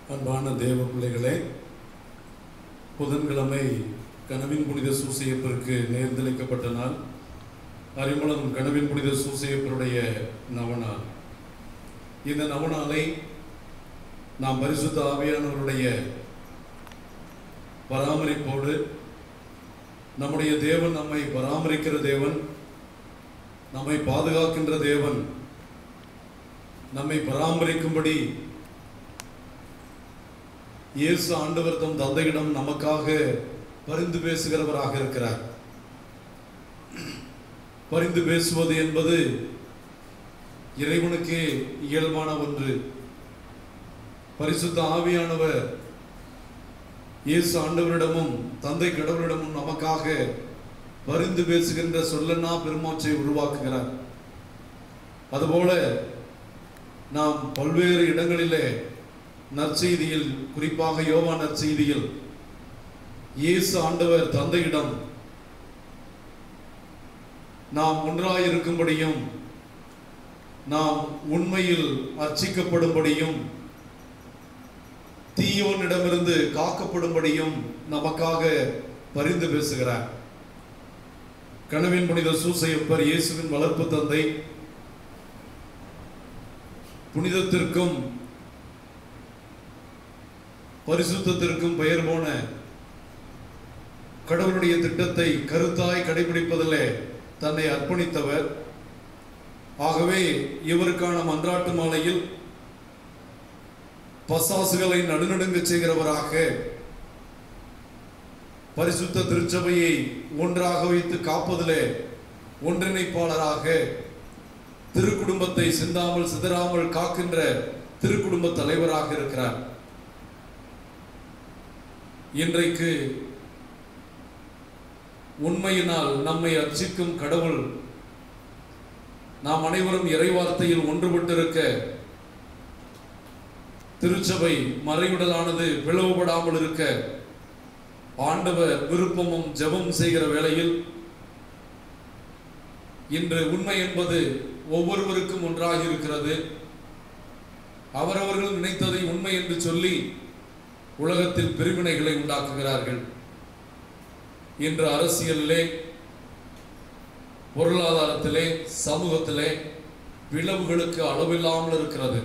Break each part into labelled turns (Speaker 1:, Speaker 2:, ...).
Speaker 1: அன்பான தேவ பிள்ளைகளே புதன்கிழமை கனவின் புனித சூசையப்பருக்கு நேர்ந்தளிக்கப்பட்ட நாள் அறிமுகம் கனவின் புனித சூசையப்பருடைய நவநாள் இந்த நவநாளை நாம் பரிசுத்த ஆவியானவருடைய பராமரிப்போடு நம்முடைய தேவன் நம்மை பராமரிக்கிற தேவன் நம்மை பாதுகாக்கின்ற தேவன் நம்மை பராமரிக்கும்படி இயேசு ஆண்டவர் தம் தந்தையிடம் நமக்காக பரிந்து பேசுகிறவராக இருக்கிறார் பரிந்து பேசுவது என்பது இறைவனுக்கே இயல்பான ஒன்று பரிசுத்த ஆவியானவர் இயேசு ஆண்டவரிடமும் தந்தை கடவுளிடமும் நமக்காக பரிந்து பேசுகின்ற சொல்லனா பெருமாச்சை உருவாக்குகிறார் அதுபோல நாம் பல்வேறு இடங்களிலே நற்செய்தியில் குறிப்பாக யோவா நற்செய்தியில் இயேசு ஆண்டவர் தந்தையிடம் நாம் ஒன்றாயிருக்கும்படியும் நாம் உண்மையில் அர்ச்சிக்கப்படும்படியும் தீயோனிடமிருந்து காக்கப்படும்படியும் நமக்காக பரிந்து பேசுகிறார் கனவின் புனித சூசையப்பர் இயேசுவின் வளர்ப்பு தந்தை புனிதத்திற்கும் பரிசுத்தத்திற்கும் பெயர் போன கடவுளுடைய திட்டத்தை கருத்தாய் கடைபிடிப்பதிலே தன்னை அர்ப்பணித்தவர் ஆகவே இவருக்கான மன்றாட்டு மாலையில் பசாசுகளை நடுநடுங்க செய்கிறவராக பரிசுத்த திருச்சபையை ஒன்றாக வைத்து காப்பதிலே ஒன்றிணைப்பாளராக திருக்குடும்பத்தை சிந்தாமல் சிதறாமல் காக்கின்ற திருக்குடும்ப தலைவராக இருக்கிறார் இன்றைக்கு உண்மையினால் நம்மை அர்ச்சிக்கும் கடவுள் நாம் அனைவரும் இறைவார்த்தையில் ஒன்றுபட்டிருக்க திருச்சபை மறைவிடலானது பிளவுபடாமல் இருக்க ஆண்டவர் விருப்பமும் ஜெபம் செய்கிற வேளையில் இன்று உண்மை என்பது ஒவ்வொருவருக்கும் ஒன்றாக இருக்கிறது அவரவர்கள் நினைத்ததை உண்மை என்று சொல்லி உலகத்தில் பிரிவினைகளை உண்டாக்குகிறார்கள் இன்று அரசியலிலே பொருளாதாரத்திலே சமூகத்திலே பிளவுகளுக்கு அளவில்லாமல் இருக்கிறது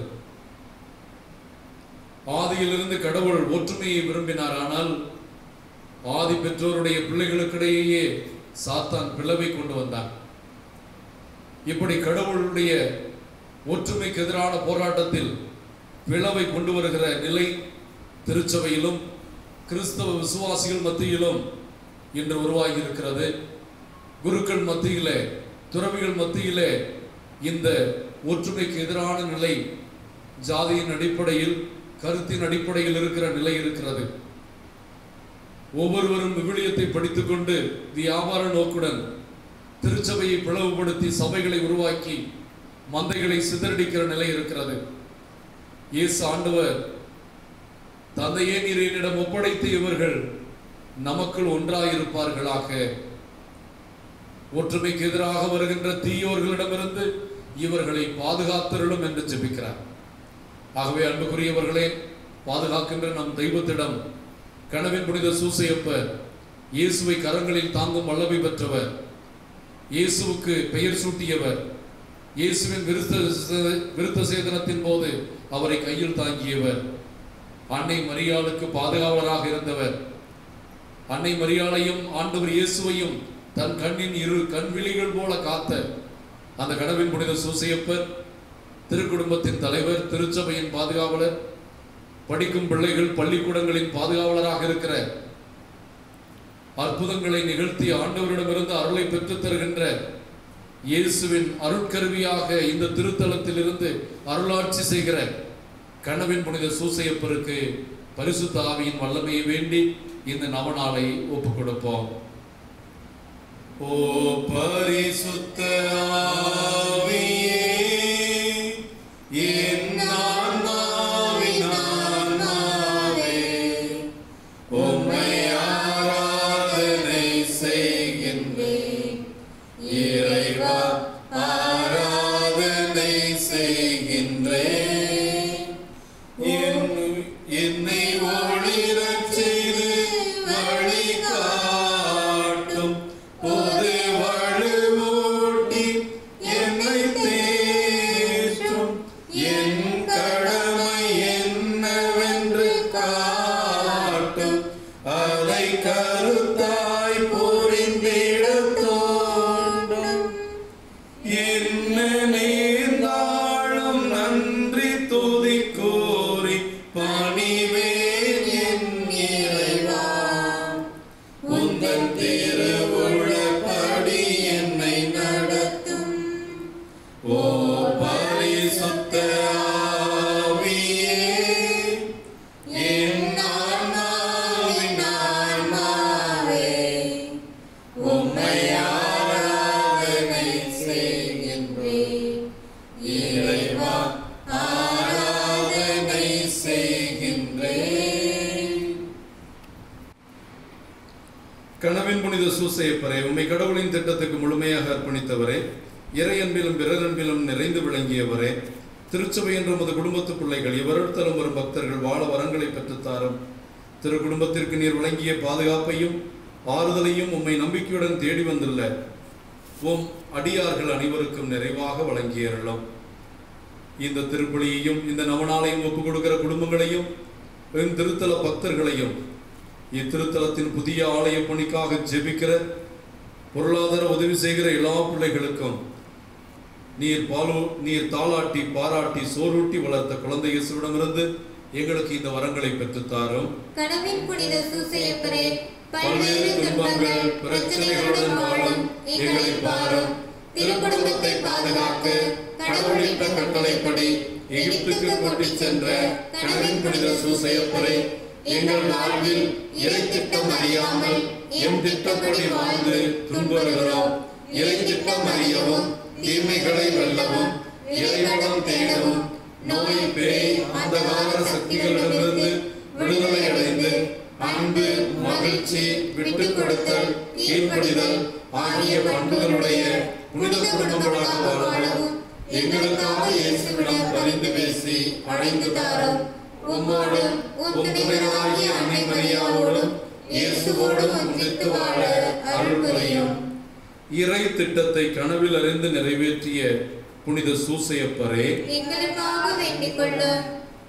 Speaker 1: ஆதியிலிருந்து கடவுள் ஒற்றுமையை விரும்பினார் ஆனால் ஆதி பெற்றோருடைய பிள்ளைகளுக்கிடையே சாத்தான் பிளவை கொண்டு வந்தான் இப்படி கடவுளுடைய ஒற்றுமைக்கு எதிரான போராட்டத்தில் பிளவை கொண்டு வருகிற நிலை திருச்சபையிலும் கிறிஸ்தவ விசுவாசிகள் மத்தியிலும் இன்று உருவாகி இருக்கிறது குருக்கள் மத்தியிலே துறவிகள் மத்தியிலே இந்த ஒற்றுமைக்கு எதிரான நிலை ஜாதியின் அடிப்படையில் கருத்தின் அடிப்படையில் இருக்கிற நிலை இருக்கிறது ஒவ்வொருவரும் விவிலியத்தை படித்துக்கொண்டு வியாபார நோக்குடன் திருச்சபையை பிளவுபடுத்தி சபைகளை உருவாக்கி மந்தைகளை சிதறடிக்கிற நிலை இருக்கிறது இயேசு ஆண்டவர் தந்தையே நீர் என்னிடம் ஒப்படைத்து இவர்கள் நமக்குள் ஒன்றாயிருப்பார்களாக ஒற்றுமைக்கு எதிராக வருகின்ற தீயோர்களிடமிருந்து இவர்களை பாதுகாத்தருளும் என்று ஜெபிக்கிறார் ஆகவே அன்புக்குரியவர்களே பாதுகாக்கின்ற நம் தெய்வத்திடம் கனவின் புனித சூசையப்பர் இயேசுவை கரங்களில் தாங்கும் வல்லமை பெற்றவர் இயேசுவுக்கு பெயர் சூட்டியவர் இயேசுவின் விருத்த விருத்த சேதனத்தின் போது அவரை கையில் தாங்கியவர் அன்னை மரியாளுக்கு பாதுகாவலராக இருந்தவர் அன்னை மரியாளையும் ஆண்டவர் இயேசுவையும் தன் கண்ணின் இரு கண்விழிகள் போல காத்த அந்த கடவின் புனித சூசையப்பர் திருக்குடும்பத்தின் தலைவர் திருச்சபையின் பாதுகாவலர் படிக்கும் பிள்ளைகள் பள்ளிக்கூடங்களின் பாதுகாவலராக இருக்கிற அற்புதங்களை நிகழ்த்தி ஆண்டவரிடமிருந்து அருளை பெற்றுத் தருகின்ற இயேசுவின் அருட்கருவியாக இந்த திருத்தலத்தில் இருந்து அருளாட்சி செய்கிற கனவின் புனித சூசையப்பருக்கு பரிசுத்த ஆவியின் வல்லமையை வேண்டி இந்த நவநாளை ஒப்புக் கொடுப்போம் ஓ பரிசுத்த ஆவியே என் ஆன்மாவின் ஆன்மாவே உம்மை ஆராதனை செய்கின்றேன் இறைவா ஆராதனை செய்கின்றேன் என் என் கருத்தாய் புரிந்திடத் தோன்றும் என்ன நேர்ந்தாலும் நன்றி துதி கூறி பணிவேன் என் இறைவா உந்தன் திருவுள்ளபடி என்னை நடத்தும் ஓ பரிசுத்த ஆவியே என் ஆன்மாவின் ஆன்மாவே உம்மை ஆராதனை செய்கின்றேன் இறைவா ஆராதனை செய்கின்றேன் கனவின் புனித சூசையப்பரே உம்மை கடவுளின் திட்டத்துக்கு முழுமையாக அர்ப்பணித்தவரே இறையன்பிலும் பிறரன்பிலும் நிறைந்து விளங்கியவரே திருச்சபை என்ற உமது குடும்பத்து பிள்ளைகள் இவரிடத்திலும் வரும் பக்தர்கள் வாழ வரங்களை பெற்றுத்தாரும் திரு குடும்பத்திற்கு நீர் வழங்கிய பாதுகாப்பையும் ஆறுதலையும் உம்மை நம்பிக்கையுடன் தேடி வந்துள்ள உம் அடியார்கள் அனைவருக்கும் நிறைவாக வழங்கியருளும் இந்த திருப்பலியையும் இந்த நவநாளையும் ஒப்புக் கொடுக்கிற குடும்பங்களையும் என் திருத்தல பக்தர்களையும் இத்திருத்தலத்தின் புதிய ஆலய பணிக்காக ஜெபிக்கிற பொருளாதார உதவி செய்கிற எல்லா பிள்ளைகளுக்கும் நீர் பாலு நீர் தாளாட்டி பாராட்டி சோறூட்டி வளர்த்த குழந்தை இயேசுவிடமிருந்து எங்களுக்கு இந்த வரங்களை பெற்றுத்தாரும்
Speaker 2: கனவின் புனித சூசையப்பரே
Speaker 1: பல்வேறு துன்பங்கள் பிரச்சனைகளுடன் வாழும் எங்களை பாரும் திருக்குடும்பத்தை பாதுகாக்க கடவுளின் கட்டளைப்படி எகிப்துக்கு கூட்டிச் சென்ற கனவின் புனித சூசையப்பரை எங்கள் வாழ்வில் இறை திட்டம் அறியாமல் எம் திட்டப்படி வாழ்ந்து துன்புறுகிறோம் இறை திட்டம் அறியவும் தீமைகளை வெல்லவும் இறைவனம் தேடவும் நோய் பேய் அந்தகார சக்திகளிடமிருந்து விடுதலை அடைந்து அன்பு மகிழ்ச்சி விட்டுக் கொடுத்தல் கீழ்ப்படிதல் ஆகிய பண்புகளுடைய புனித குடும்பங்களாக வாழவும் எங்களுக்காக இயேசுவிடம் பரிந்து பேசி அழைந்து தாரும் உம்மோடும் உம் துணைவராகிய அன்னை மரியாவோடும் இயேசுவோடும் ஒன்றித்து வாழ அருள் புரியும் இறை திட்டத்தை கனவில் அறிந்து நிறைவேற்றிய புனித சூசையப்பரே
Speaker 2: எங்களுக்காக வேண்டிக் கொள்ளும்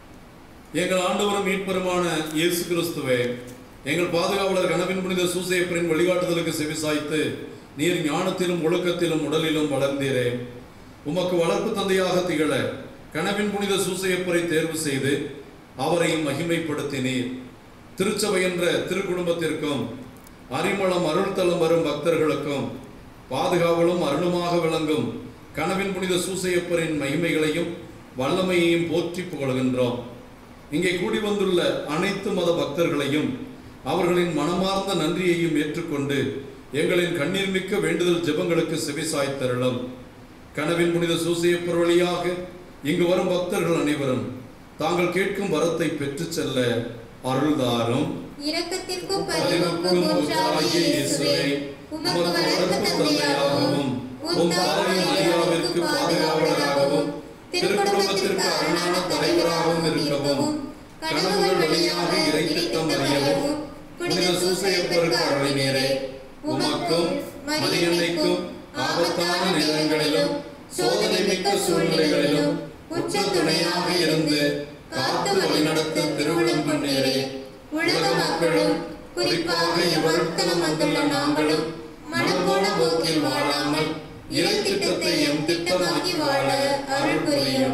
Speaker 1: எங்கள் ஆண்டவரும் மீட்பெருமான இயேசு கிறிஸ்துவே எங்கள் பாதுகாவலர் கனவின் புனித சூசையப்பரின் வழிகாட்டுதலுக்கு செவிசாய்த்து நீர் ஞானத்திலும் ஒழுக்கத்திலும் உடலிலும் வளர்ந்தீரே உமக்கு வளர்ப்பு தந்தையாக திகழ கனவின் புனித சூசையப்பரை தேர்வு செய்து அவரை மகிமைப்படுத்தினீர் திருச்சபை என்ற திருக்குடும்பத்திற்கும் அரிமளம் அருள்தலம் வரும் பக்தர்களுக்கும் பாதுகாவலும் அருளுமாக விளங்கும் கனவின் புனித சூசையப்பரின் மகிமைகளையும் வல்லமையையும் போற்றி புகழ்கின்றோம் இங்கே கூடி வந்துள்ள அனைத்து மத பக்தர்களையும் அவர்களின் மனமார்ந்த நன்றியையும் ஏற்றுக்கொண்டு எங்களின் கண்ணீர்மிக்க வேண்டுதல் ஜெபங்களுக்கு செவிசாய்த்தருளும் கனவின் புனித சூசையப்பர் வழியாக இங்கு வரும் பக்தர்கள் அனைவரும் தாங்கள் கேட்கும் வரத்தை பெற்றுச் செல்ல அருள்தாரும்
Speaker 2: இரக்கத்திற்கும்
Speaker 1: பரிவுக்கும்
Speaker 2: பரிவுக்கும்
Speaker 1: ஊற்றாகிய இயேசுவே உமக்கு வளர்ப்பு தந்தையாகவும் உம் தாய் மரியாவிற்கு பாதுகாவலராகவும் திருக்குடும்பத்திற்கு அரணான தலைவராகவும் இருக்கவும் கனவுகள் வழியாக இறை திட்டம் அறியவும் புனித சூசையப்பருக்கு அருளினீரே உமக்கும் மரியன்னைக்கும் ஆபத்தான நேரங்களிலும் சோதனை மிக்க சூழ்நிலைகளிலும் உற்ற துணையாக இருந்து காத்து வழிநடத்த திருவிழம் பண்ணீரே
Speaker 2: உலக மக்களும் குறிப்பாக இவ்வருத்தலம் வந்துள்ள நாங்களும் மனப்போன போக்கில் வாழாமல் இறை திட்டத்தை எம் திட்டமாக்கி வாழ அருள் புரியும்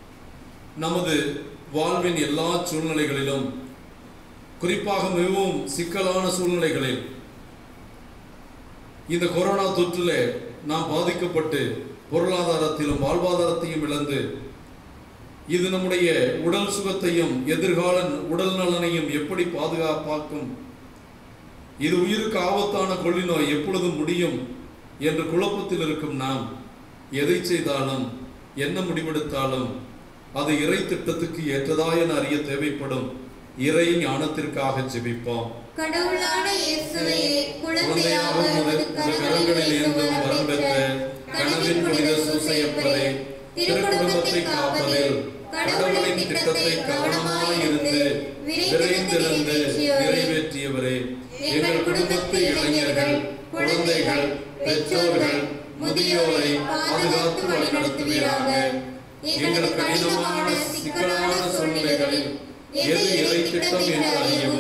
Speaker 1: நமது வாழ்வின் எல்லா சூழ்நிலைகளிலும் குறிப்பாக மிகவும் சிக்கலான சூழ்நிலைகளில் இந்த கொரோனா தொற்றிலே நாம் பாதிக்கப்பட்டு பொருளாதாரத்திலும் வாழ்வாதாரத்தையும் இழந்து இது நம்முடைய உடல் சுகத்தையும் எதிர்கால உடல் நலனையும் எப்படி பாதுகாப்பாக்கும் இது உயிருக்கு ஆபத்தான கொள்ளினோய் எப்பொழுது முடியும் என்று குழப்பத்தில் இருக்கும் நாம் எதை செய்தாலும் என்ன முடிவெடுத்தாலும் அது இறை திட்டத்துக்கு ஏற்றதா என அறிய தேவைப்படும் இறை ஞானத்திற்காக ஜெபிப்போம்
Speaker 2: கடவுளான இயேசுவே குழந்தையாக
Speaker 1: குழந்தையாக
Speaker 2: உமது
Speaker 1: உமது கரங்களில் இருந்தும் வரம் பெற்ற கனவின் புனித சூசையப்பரே திருக்குடும்பத்தை காப்பதில் கடவுளின் திட்டத்தை கவனமாய் இருந்து விரைந்திருந்து நிறைவேற்றியவரே எங்கள் குடும்பத்து இளைஞர்கள் குழந்தைகள் பெற்றோர்கள் முதியோரை பாதுகாத்து வழிநடத்துவீராக எங்கள் கடினமான சிக்கலான சூழ்நிலைகளில் எது இறை திட்டம் என்று அறியவும்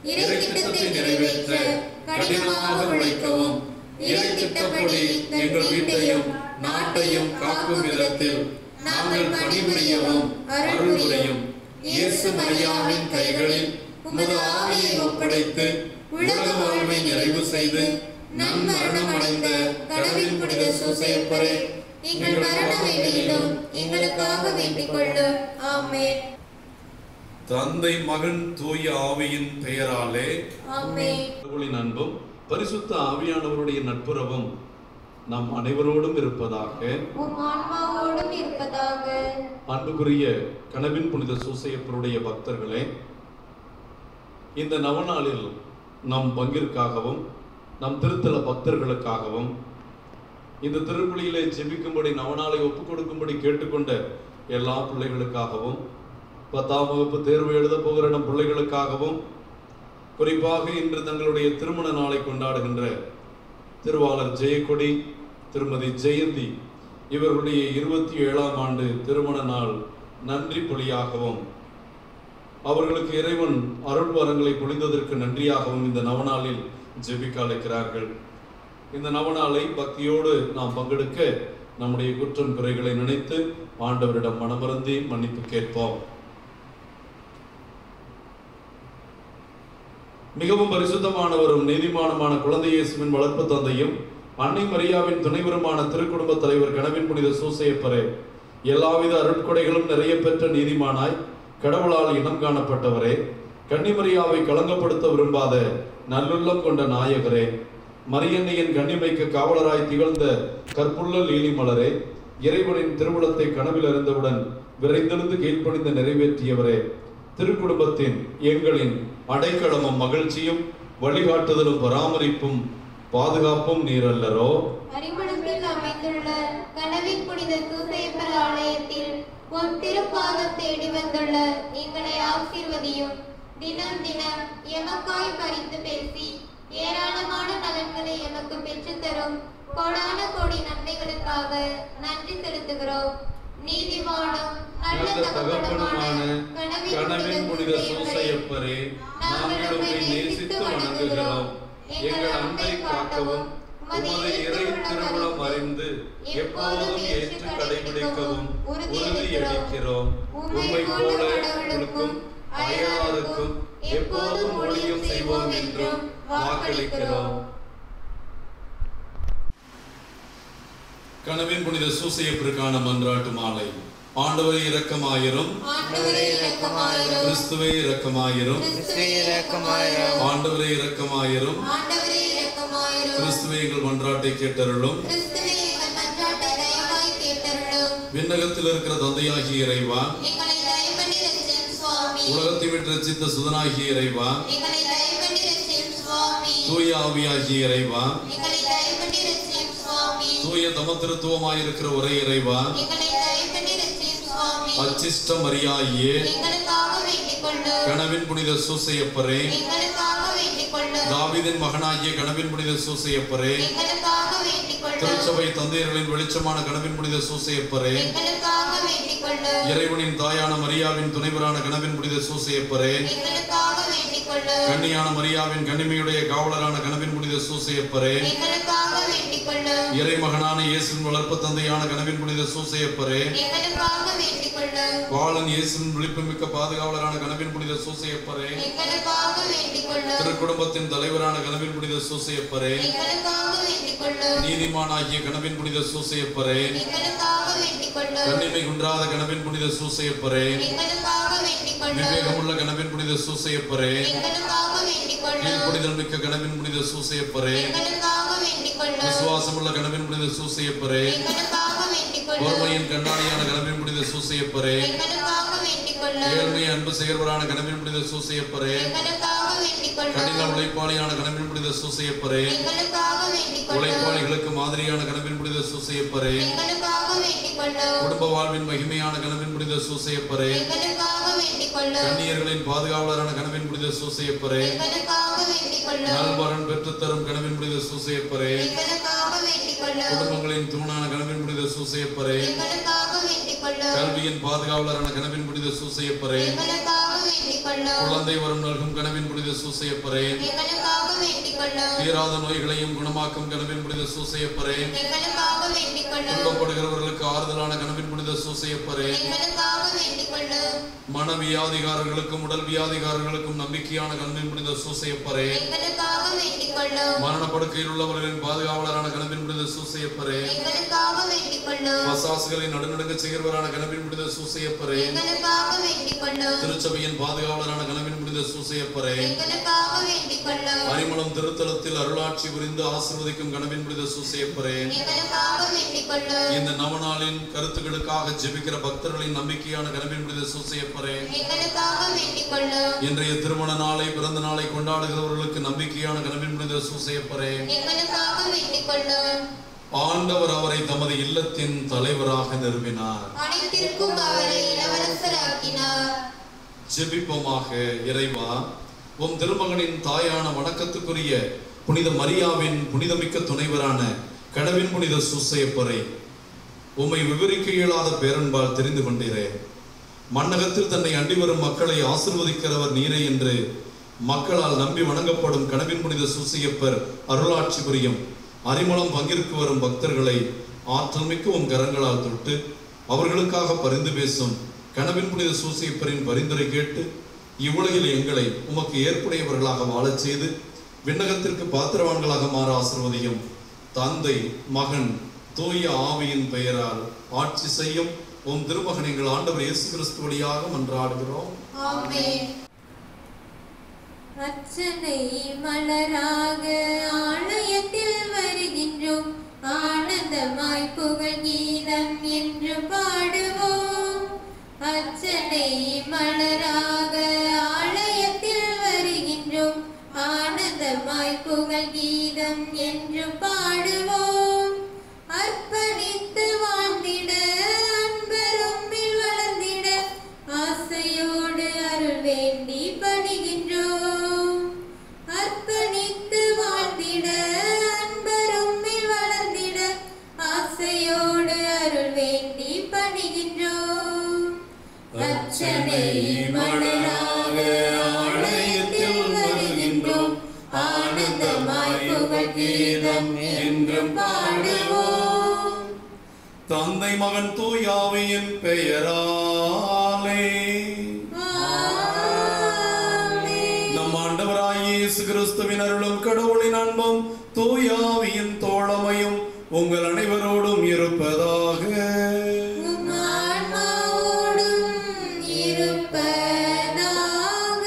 Speaker 2: இறை திட்டத்தை நிறைவேற்ற கடினமாக உழைக்கவும் இறை திட்டப்படி எங்கள் வீட்டையும் நாட்டையும் காக்கும் விதத்தில் நாங்கள் பணிபுரியவும் அருள் புரியும் இயேசு மரியாவின் கைகளில் உமது ஆவியை ஒப்படைத்து உலக வாழ்வை நிறைவு செய்து நன்மரணம் அடைந்த கடவுளின் புனித சூசையப்பரே எங்கள் மரண வேளையிலும் எங்களுக்காக வேண்டிக் கொள்ளும் ஆமென்
Speaker 1: தந்தை மகன் தூய ஆவியின் பெயராலே
Speaker 2: ஆமென்
Speaker 1: கடவுளின் அன்பும் பரிசுத்த ஆவியானவருடைய நட்புறவும் நம் அனைவரோடும் இருப்பதாக
Speaker 2: உம் ஆன்மாவோடும் இருப்பதாக
Speaker 1: அன்புக்குரிய கனவின் புனித சூசையப்பருடைய பக்தர்களே இந்த நவநாளில் நம் பங்கிற்காகவும் நம் திருத்தல பக்தர்களுக்காகவும் இந்த திருப்பலியிலே ஜெபிக்கும்படி நவநாளை ஒப்புக் கொடுக்கும்படி கேட்டுக்கொண்ட எல்லா பிள்ளைகளுக்காகவும் பத்தாம் வகுப்பு தேர்வு எழுத போகிற நம் பிள்ளைகளுக்காகவும் குறிப்பாக இன்று தங்களுடைய திருமண நாளை கொண்டாடுகின்ற திருவாளர் ஜெயக்கொடி திருமதி ஜெயந்தி இவர்களுடைய இருபத்தி ஏழாம் ஆண்டு திருமண நாள் நன்றி பொலியாகவும் அவர்களுக்கு இறைவன் அருள் வரங்களை பொழிந்ததற்கு நன்றியாகவும் இந்த நவநாளில் ஜெபிக்க அழைக்கிறார்கள் இந்த நவநாளை பக்தியோடு நாம் பங்கெடுக்க நம்முடைய குற்றம் குறைகளை நினைத்து ஆண்டவரிடம் மனமருந்தி மன்னிப்பு கேட்போம் மிகவும் பரிசுத்தமானவரும் நீதிமானுமான குழந்தை இயேசுவின் வளர்ப்பு தந்தையும் அன்னை மரியாவின் துணைவருமான திருக்குடும்ப தலைவர் கனவின் புனித சூசையப்பரே எல்லாவித அருட்கொடைகளும் நிறைய பெற்ற நீதிமானாய் கடவுளால் இனம் காணப்பட்டவரே கன்னிமரியாவை களங்கப்படுத்த விரும்பாத நல்லுள்ளம் கொண்ட நாயகரே மரியன்னையின் கண்ணிமைக்கு காவலராய் திகழ்ந்த கற்புள்ள லீலி மலரே இறைவனின் திருவுளத்தை கனவில் அறிந்தவுடன் விரைந்தெழுந்து கீழ்ப்பணிந்து நிறைவேற்றியவரே திருக்குடும்பத்தின் எங்களின் அடைக்கலமும் மகிழ்ச்சியும் வழிகாட்டுதலும் பராமரிப்பும் பாதுகாப்பும் நீரல்லரோ
Speaker 2: அறிமுகத்தில் அமைந்துள்ள கனவின் புனித சூசையப்பர் ஆலயத்தில் உன் திருப்பாதம் தேடி வந்துள்ள எங்களை ஆசீர்வதியும் தினம் தினம் எமக்காய் பறித்து பேசி ஏராளமான நலன்களை எமக்கு பெற்றுத்தரும் கோடான கோடி நன்மைகளுக்காக நன்றி செலுத்துகிறோம் நீதிமானும் நல்ல
Speaker 1: நல்ல
Speaker 2: தகப்பனுமான
Speaker 1: தகப்பனுமான கனவின் புனித சூசையப்பரே நாங்கள் உம்மை நேசித்து வணங்குகிறோம் எங்கள் அன்பை காக்கவும் உமது இறை திருவுளம் அறிந்து எப்போதும் ஏற்று கடைபிடிக்கவும் உறுதியளிக்கிறோம் உம்மை போல உங்களுக்கும் அயலாருக்கும் எப்போதும் ஒளியும் செய்வோம் என்றும் வாக்களிக்கிறோம் கனவின் புனித சூசையப்பிற்கான மன்றாட்டு மாலை ஆண்டவரே இரக்கமாயிரும்
Speaker 2: ஆண்டவரே இரக்கமாயிரும்
Speaker 1: கிறிஸ்துவே இரக்கமாயிரும்
Speaker 3: கிறிஸ்துவே இரக்கமாயிரும்
Speaker 1: ஆண்டவரே இரக்கமாயிரும்
Speaker 2: ஆண்டவரே இரக்கமாயிரும்
Speaker 1: கிறிஸ்துவே எங்கள் மன்றாட்டை கேட்டருளும்
Speaker 2: கிறிஸ்துவே எங்கள் மன்றாட்டை தயவாய் கேட்டருளும்
Speaker 1: விண்ணகத்தில் இருக்கிற தந்தையாகிய இறைவா
Speaker 2: எங்களை தயவண்ணி ரட்சியும் சுவாமி
Speaker 1: உலகத்தை விட்டு ரச்சித்த சுதனாகிய இறைவா
Speaker 2: எங்களை தயவண்ணி ரட்சியும் சுவாமி
Speaker 1: தூய ஆவியாகிய இறைவா
Speaker 2: எங்களை தயவண்ணி ரட்சியும் சுவாமி
Speaker 1: தூய தமத்திருத்துவமாயிருக்கிற ஒரே இறைவா
Speaker 2: எங்களை தயவண்ணி ரட்சியும் சுவாமி
Speaker 1: அச்சிஷ்ட மரியாயே
Speaker 2: எங்களுக்காக வேண்டிக் கொள்ளும்
Speaker 1: கனவின் புனித சூசையப்பரே
Speaker 2: எங்களுக்காக வேண்டிக் கொள்ளும்
Speaker 1: தாவீதின் மகனாகிய கனவின் புனித சூசையப்பரே
Speaker 2: எங்களுக்காக வேண்டிக் கொள்ளும்
Speaker 1: திருச்சபை தந்தையர்களின் வெளிச்சமான கனவின் புனித சூசையப்பரே
Speaker 2: எங்களுக்காக வேண்டிக் கொள்ளும்
Speaker 1: இறைவனின் தாயான மரியாவின் துணைவரான கனவின் புனித சூசையப்பரே
Speaker 2: எங்களுக்காக வேண்டிக் கொள்ளும்
Speaker 1: கன்னியான மரியாவின் கன்னிமையுடைய காவலரான கனவின் புனித சூசையப்பரே
Speaker 2: எங்களுக்காக வேண்டிக் கொள்ளும்
Speaker 1: இறைமகனான இயேசுவின் வளர்ப்பு தந்தையான கனவின் புனித சூசையப்பரே
Speaker 2: எங்களுக்காக வேண்டிக் கொள்ளும்
Speaker 1: பாலன் இயேசுவின் விழிப்புமிக்க பாதுகாவலரான கனவின் புனித சூசையப்பரே
Speaker 2: எங்களுக்காக வேண்டிக் கொள்ளும்
Speaker 1: திருக்குடும்பத்தின் தலைவரான கனவின் புனித சூசையப்பரே
Speaker 2: எங்களுக்காக வேண்டிக் கொள்ளும்
Speaker 1: நீதிமானாகிய கனவின் புனித சூசையப்பரே
Speaker 2: எங்களுக்காக வேண்டிக் கொள்ளும்
Speaker 1: கண்ணிமை குன்றாத கனவின் புனித சூசையப்பரே
Speaker 2: எங்களுக்காக வேண்டிக் கொள்ளும்
Speaker 1: விவேகமுள்ள கனவின் புனித சூசையப்பரே
Speaker 2: எங்களுக்காக வேண்டிக் கொள்ளும்
Speaker 1: கீழ்ப்புனிதல் மிக்க கனவின் புனித சூசையப்பரே
Speaker 2: எங்களுக்காக வேண்டிக் கொள்ளும்
Speaker 1: விசுவாசமுள்ள கனவின் புனித சூசையப்பரே
Speaker 2: எங்களுக்காக வேண்டிக் கொள்ளும்
Speaker 1: பொறுமையின் கண்ணாடியான கனவின் புனித சூசையப்பரே
Speaker 2: எங்களுக்காக வேண்டிக் கொள்ளும்
Speaker 1: ஏழ்மை அன்பு செயல்வரான கனவின் புனித சூசையப்பரே
Speaker 2: எங்களுக்காக வேண்டிக்
Speaker 1: கடின
Speaker 2: கொள்ளும்
Speaker 1: உழைப்பாளியான கனவின் புனித சூசையப்பரே
Speaker 2: எங்களுக்காக வேண்டிக் கொள்ளும்
Speaker 1: உழைப்பாளிகளுக்கு மாதிரியான கனவின் புனித சூசையப்பரே
Speaker 2: எங்களுக்காக வேண்டிக் கொள்ளும்
Speaker 1: குடும்ப வாழ்வின் மகிமையான கனவின் புனித சூசையப்பரே
Speaker 2: எங்களுக்காக வேண்டிக் கொள்ளும்
Speaker 1: கண்ணியர்களின் பாதுகாவலரான கனவின் புனித சூசையப்பரே
Speaker 2: எங்களுக்காக வேண்டிக் கொள்ளும்
Speaker 1: நல்வரன் பெற்றுத்தரும் கனவின் புனித சூசையப்பரே
Speaker 2: எங்களுக்காக வேண்டிக் கொள்ளும்
Speaker 1: குடும்பங்களின் தூணான கனவின் புனித சூசையப்பரே
Speaker 2: எங்களுக்காக வேண்டிக் கொள்ளும்
Speaker 1: கல்வியின் பாதுகாவலரான கனவின் புனித சூசையப்பரே
Speaker 2: எங்களுக்காக வேண்டிக் கொள்ளும்
Speaker 1: குழந்தை வரும் நல்கும் கனவின் புனித சூசையப்பரே
Speaker 2: எங்களுக்காக வேண்டிக் கொள்ளும்
Speaker 1: தீராத நோய்களையும் குணமாக்கும் கனவின் புனித சூசையப்பரே
Speaker 2: எங்களுக்காக வேண்டிக் கொள்ளும்
Speaker 1: துன்பப்படுகிறவர்களுக்கு ஆறுதலான கனவின் புனித சூசையப்பரே
Speaker 2: எங்களுக்காக வேண்டிக் கொள்ளும்
Speaker 1: மன வியாதிகாரர்களுக்கும் உடல் வியாதிகாரர்களுக்கும் நம்பிக்கையான கனவின் புனித சூசையப்பரே
Speaker 2: எங்களுக்காக வேண்டிக் கொள்ளும்
Speaker 1: மரணப்படுக்கையில் உள்ளவர்களின் பாதுகாவலரான கனவின் புனித சூசையப்பரே
Speaker 2: எங்களுக்காக வேண்டிக் கொள்ளும்
Speaker 1: வசாசுகளை நடுநடுங்க செய்கிறவரான கனவின் புனித சூசையப்பரே
Speaker 2: எங்களுக்காக வேண்டிக் கொள்ளும்
Speaker 1: திருச்சபையின் பாதுகாவலரான கனவின் புனித சூசையப்பரே
Speaker 2: எங்களுக்காக வேண்டிக் கொள்ளும்
Speaker 1: அரிமளம் திருத்தலத்தில் அருளாட்சி புரிந்து ஆசிர்வதிக்கும் கனவின் புனித சூசையப்பரே
Speaker 2: எங்களுக்காக வேண்டிக் கொள்ளும்
Speaker 1: இந்த நவநாளின் கருத்துக்களுக்காக ஜெபிக்கிற பக்தர்களின் நம்பிக்கையான கனவின் புனித சூசையப்பரே
Speaker 2: எங்களுக்காக வேண்டிக் கொள்ளும்
Speaker 1: இன்றைய திருமண நாளை பிறந்த நாளை கொண்டாடுகிறவர்களுக்கு நம்பிக்கையான கனவின் புனித சூசையப்பரே
Speaker 2: எங்களுக்காக வேண்டிக் கொள்ளும்
Speaker 1: ஆண்டவர் அவரை தமது இல்லத்தின் தலைவராக நிறுவினார்
Speaker 2: அனைத்திற்கும் அவரை இளவரசராக்கினார்
Speaker 1: ஜெபிப்போமாக இறைவா உம் திருமகனின் தாயான வணக்கத்துக்குரிய புனித மரியாவின் புனிதமிக்க துணைவரான கடவின் புனித சூசையப்பரை உம்மை விவரிக்க இயலாத பேரன்பால் தெரிந்து கொண்டீரே மன்னகத்தில் தன்னை அண்டி வரும் மக்களை ஆசிர்வதிக்கிறவர் நீரே என்று மக்களால் நம்பி வணங்கப்படும் கனவின் புனித சூசையப்பர் அருளாட்சி புரியும் அறிமுகம் பங்கிற்கு வரும் பக்தர்களை ஆற்றல் மிக்க உம் கரங்களால் தொட்டு அவர்களுக்காக பரிந்து பேசும் கனவின் புனித சூசையப்பரின் பரிந்துரை கேட்டு இவ்வுலகில் எங்களை உமக்கு ஏற்புடையவர்களாக வாழச் செய்து விண்ணகத்திற்கு பாத்திரவான்களாக மாற ஆசிர்வதியும் தந்தை மகன் தூய ஆவியின் பெயரால் ஆட்சி செய்யும் உம் திருமகன் எங்கள் ஆண்டவர் இயேசு கிறிஸ்து வழியாக மன்றாடுகிறோம்
Speaker 2: ஆமென்
Speaker 4: அர்ச்சனை மலராக ஆலயத்தில் வருகின்றோம் ஆனந்தமாய் புகழ் கீதம் என்று பாடுவோம் அர்ச்சனை மலராக ஆலயத்தில் வருகின்றோம் ஆனந்தமாய் புகழ் கீதம் என்று பாடுவோம் அர்ப்பணித்து வாழ்ந்திட அன்பரும்பில் வளர்ந்திட ஆசையோடு அருள் வேண்டி பணிகின்றோம் அர்ப்பணித்து வாழ்ந்திட அன்பரும்பில் வளர்ந்திட ஆசையோடு அருள் வேண்டி பணிகின்றோம் அர்ச்சனை மலராக ஆலயத்தில் வருகின்றோம் ஆனந்தமாய் புகழ் கீதம் என்றும் பாடுவோம்
Speaker 1: தந்தை மகன் தூயாவியின் பெயராலே
Speaker 4: ஆமென்.
Speaker 1: நம் ஆண்டவராய் இயேசு கிறிஸ்துவின் அருளும் கடவுளின் அன்பும் தூயாவியின் தோழமையும் உங்கள் அனைவரோடும் இருப்பதாக
Speaker 4: உம் ஆன்மாவோடும் இருப்பதாக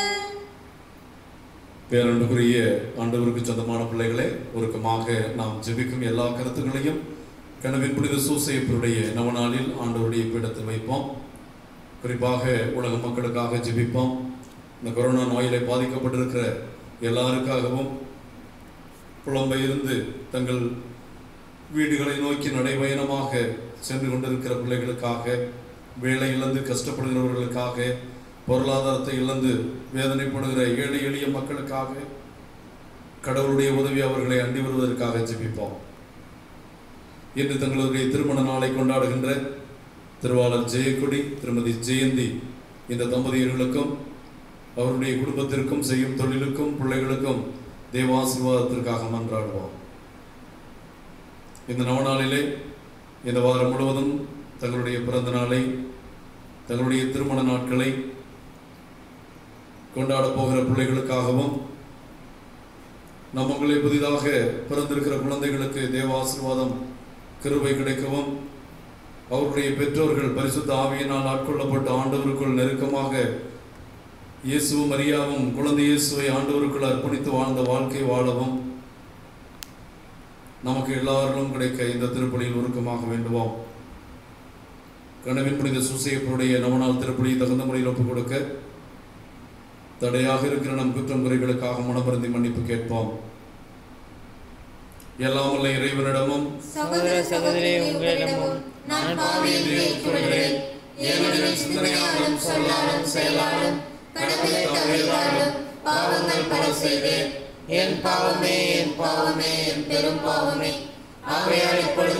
Speaker 1: பேரன்புக்குரிய ஆண்டவருக்கு சொந்தமான பிள்ளைகளே ஒருக்கமாக நாம் ஜெபிக்கும் எல்லா கருத்துக்களையும் கனவின் புனித சூசையப்பருடைய நவநாளில் ஆண்டவருடைய பீடத்தில் வைப்போம் குறிப்பாக உலக மக்களுக்காக ஜெபிப்போம் இந்த கொரோனா நோயிலே பாதிக்கப்பட்டிருக்கிற எல்லாருக்காகவும் புலம்பெயர்ந்து தங்கள் வீடுகளை நோக்கி நடைபயணமாக சென்று கொண்டிருக்கிற பிள்ளைகளுக்காக வேலை இழந்து கஷ்டப்படுகிறவர்களுக்காக பொருளாதாரத்தை இழந்து வேதனைப்படுகிற ஏழை எளிய மக்களுக்காக கடவுளுடைய உதவி அவர்களை அண்டி வருவதற்காக ஜெபிப்போம் இன்று தங்களுடைய திருமண நாளை கொண்டாடுகின்ற திருவாளர் ஜெயக்குடி திருமதி ஜெயந்தி இந்த தம்பதியர்களுக்கும் அவருடைய குடும்பத்திற்கும் செய்யும் தொழிலுக்கும் பிள்ளைகளுக்கும் தேவாசீர்வாதத்திற்காக மன்றாடுவோம் இந்த நவநாளிலே இந்த வாரம் முழுவதும் தங்களுடைய பிறந்த நாளை தங்களுடைய திருமண நாட்களை கொண்டாடப் போகிற பிள்ளைகளுக்காகவும் நமக்குள்ளே புதிதாக பிறந்திருக்கிற குழந்தைகளுக்கு தேவ ஆசீர்வாதம் கிருபை கிடைக்கவும் அவருடைய பெற்றோர்கள் பரிசுத்த ஆவியினால் ஆட்கொள்ளப்பட்ட ஆண்டவருக்குள் நெருக்கமாக இயேசுவும் மரியாவும் குழந்தை இயேசுவை ஆண்டவருக்குள் அர்ப்பணித்து வாழ்ந்த வாழ்க்கை வாழவும் நமக்கு எல்லாரிலும் கிடைக்க இந்த திருப்பலியில் உருக்கமாக வேண்டுவோம் கனவின் புனித சுசையப்பருடைய நவநாள் திருப்பலியை தகுந்த முறையில் ஒப்புக் கொடுக்க தடையாக இருக்கிற நம் குற்றம் குறைகளுக்காக மனமருந்தி மன்னிப்பு கேட்போம் எல்லாம் வல்ல இறைவனிடமும்
Speaker 4: சகோதர சகோதரி உங்களிடமும் நான் பாவியை ஏற்றுக்கொள்கிறேன் ஏனெனில் சிந்தனையாலும் சொல்லாலும் செயலாலும் கடமையை தவறினாலும் பாவங்கள் பல செய்தேன் என் பாவமே என் பாவமே என் பெரும் பாவமே ஆகையால் இப்பொழுது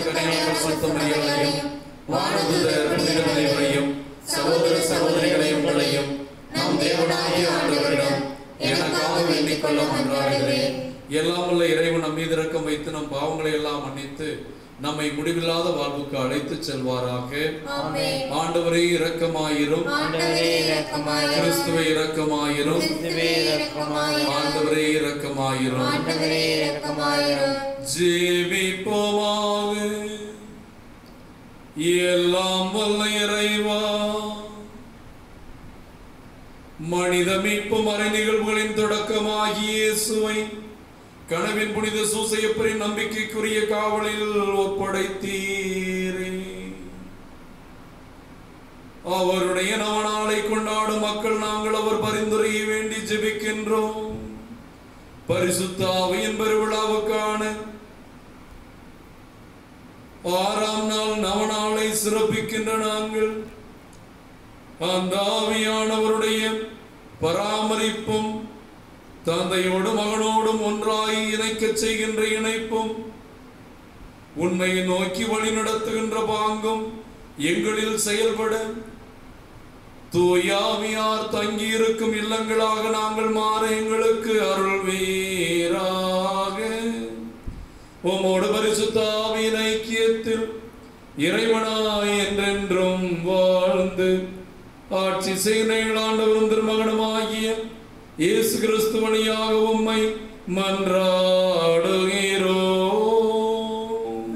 Speaker 4: கடையாளப்படுத்தும் வானதுதர் புனிதர்களையும் சகோதர சகோதரிகளை உங்களையும் நம்
Speaker 2: ஏற்றுக் கொள்ள மன்றாடுகிறேன்
Speaker 1: எல்லாம் உள்ள இறைவன் நம் மீது இரக்கம் வைத்து நம் பாவங்களை எல்லாம் மன்னித்து நம்மை முடிவில்லாத வாழ்வுக்கு அழைத்துச் செல்வாராக
Speaker 2: ஆமென்
Speaker 1: ஆண்டவரே இரக்கமாயிரும்
Speaker 2: ஆண்டவரே இரக்கமாயிரும்
Speaker 1: கிறிஸ்துவே இரக்கமாயிரும்
Speaker 2: கிறிஸ்துவே இரக்கமாயிரும்
Speaker 1: ஆண்டவரே இரக்கமாயிரும்
Speaker 2: ஆண்டவரே இரக்கமாயிரும்
Speaker 1: ஜீவிப்போமாக எல்லாம் வல்ல இறைவா மனித மீட்பு மறை நிகழ்வுகளின் தொடக்கமாகிய இயேசுவை கனவின் புனித சூசையப்பரின் நம்பிக்கைக்குரிய காவலில் ஒப்படைத்தீரே அவருடைய நவநாளை கொண்டாடும் மக்கள் நாங்கள் அவர் பரிந்துரையை வேண்டி ஜெபிக்கின்றோம் பரிசுத்த ஆவியின் பெருவிழாவுக்கான ஆறாம் நாள் நவநாளை சிறப்பிக்கின்ற நாங்கள் அந்த ஆவியானவருடைய பராமரிப்பும் தந்தையோடும் மகனோடும் ஒன்றாய் இணைக்கச் செய்கின்ற இணைப்பும் உண்மையை நோக்கி வழி நடத்துகின்ற பாங்கும் எங்களில் செயல்பட தூயாவியார் தங்கியிருக்கும் இல்லங்களாக நாங்கள் மாற எங்களுக்கு அருள் வீராக உமோடு பரிசுத்தாவின் ஐக்கியத்தில் இறைவனாய் என்றென்றும் வாழ்ந்து ஆட்சி செய்கிற ஆண்டவரும் திருமகனுமாகிய இயேசு கிறிஸ்து வழியாக உம்மை மன்றாடுகிறோம்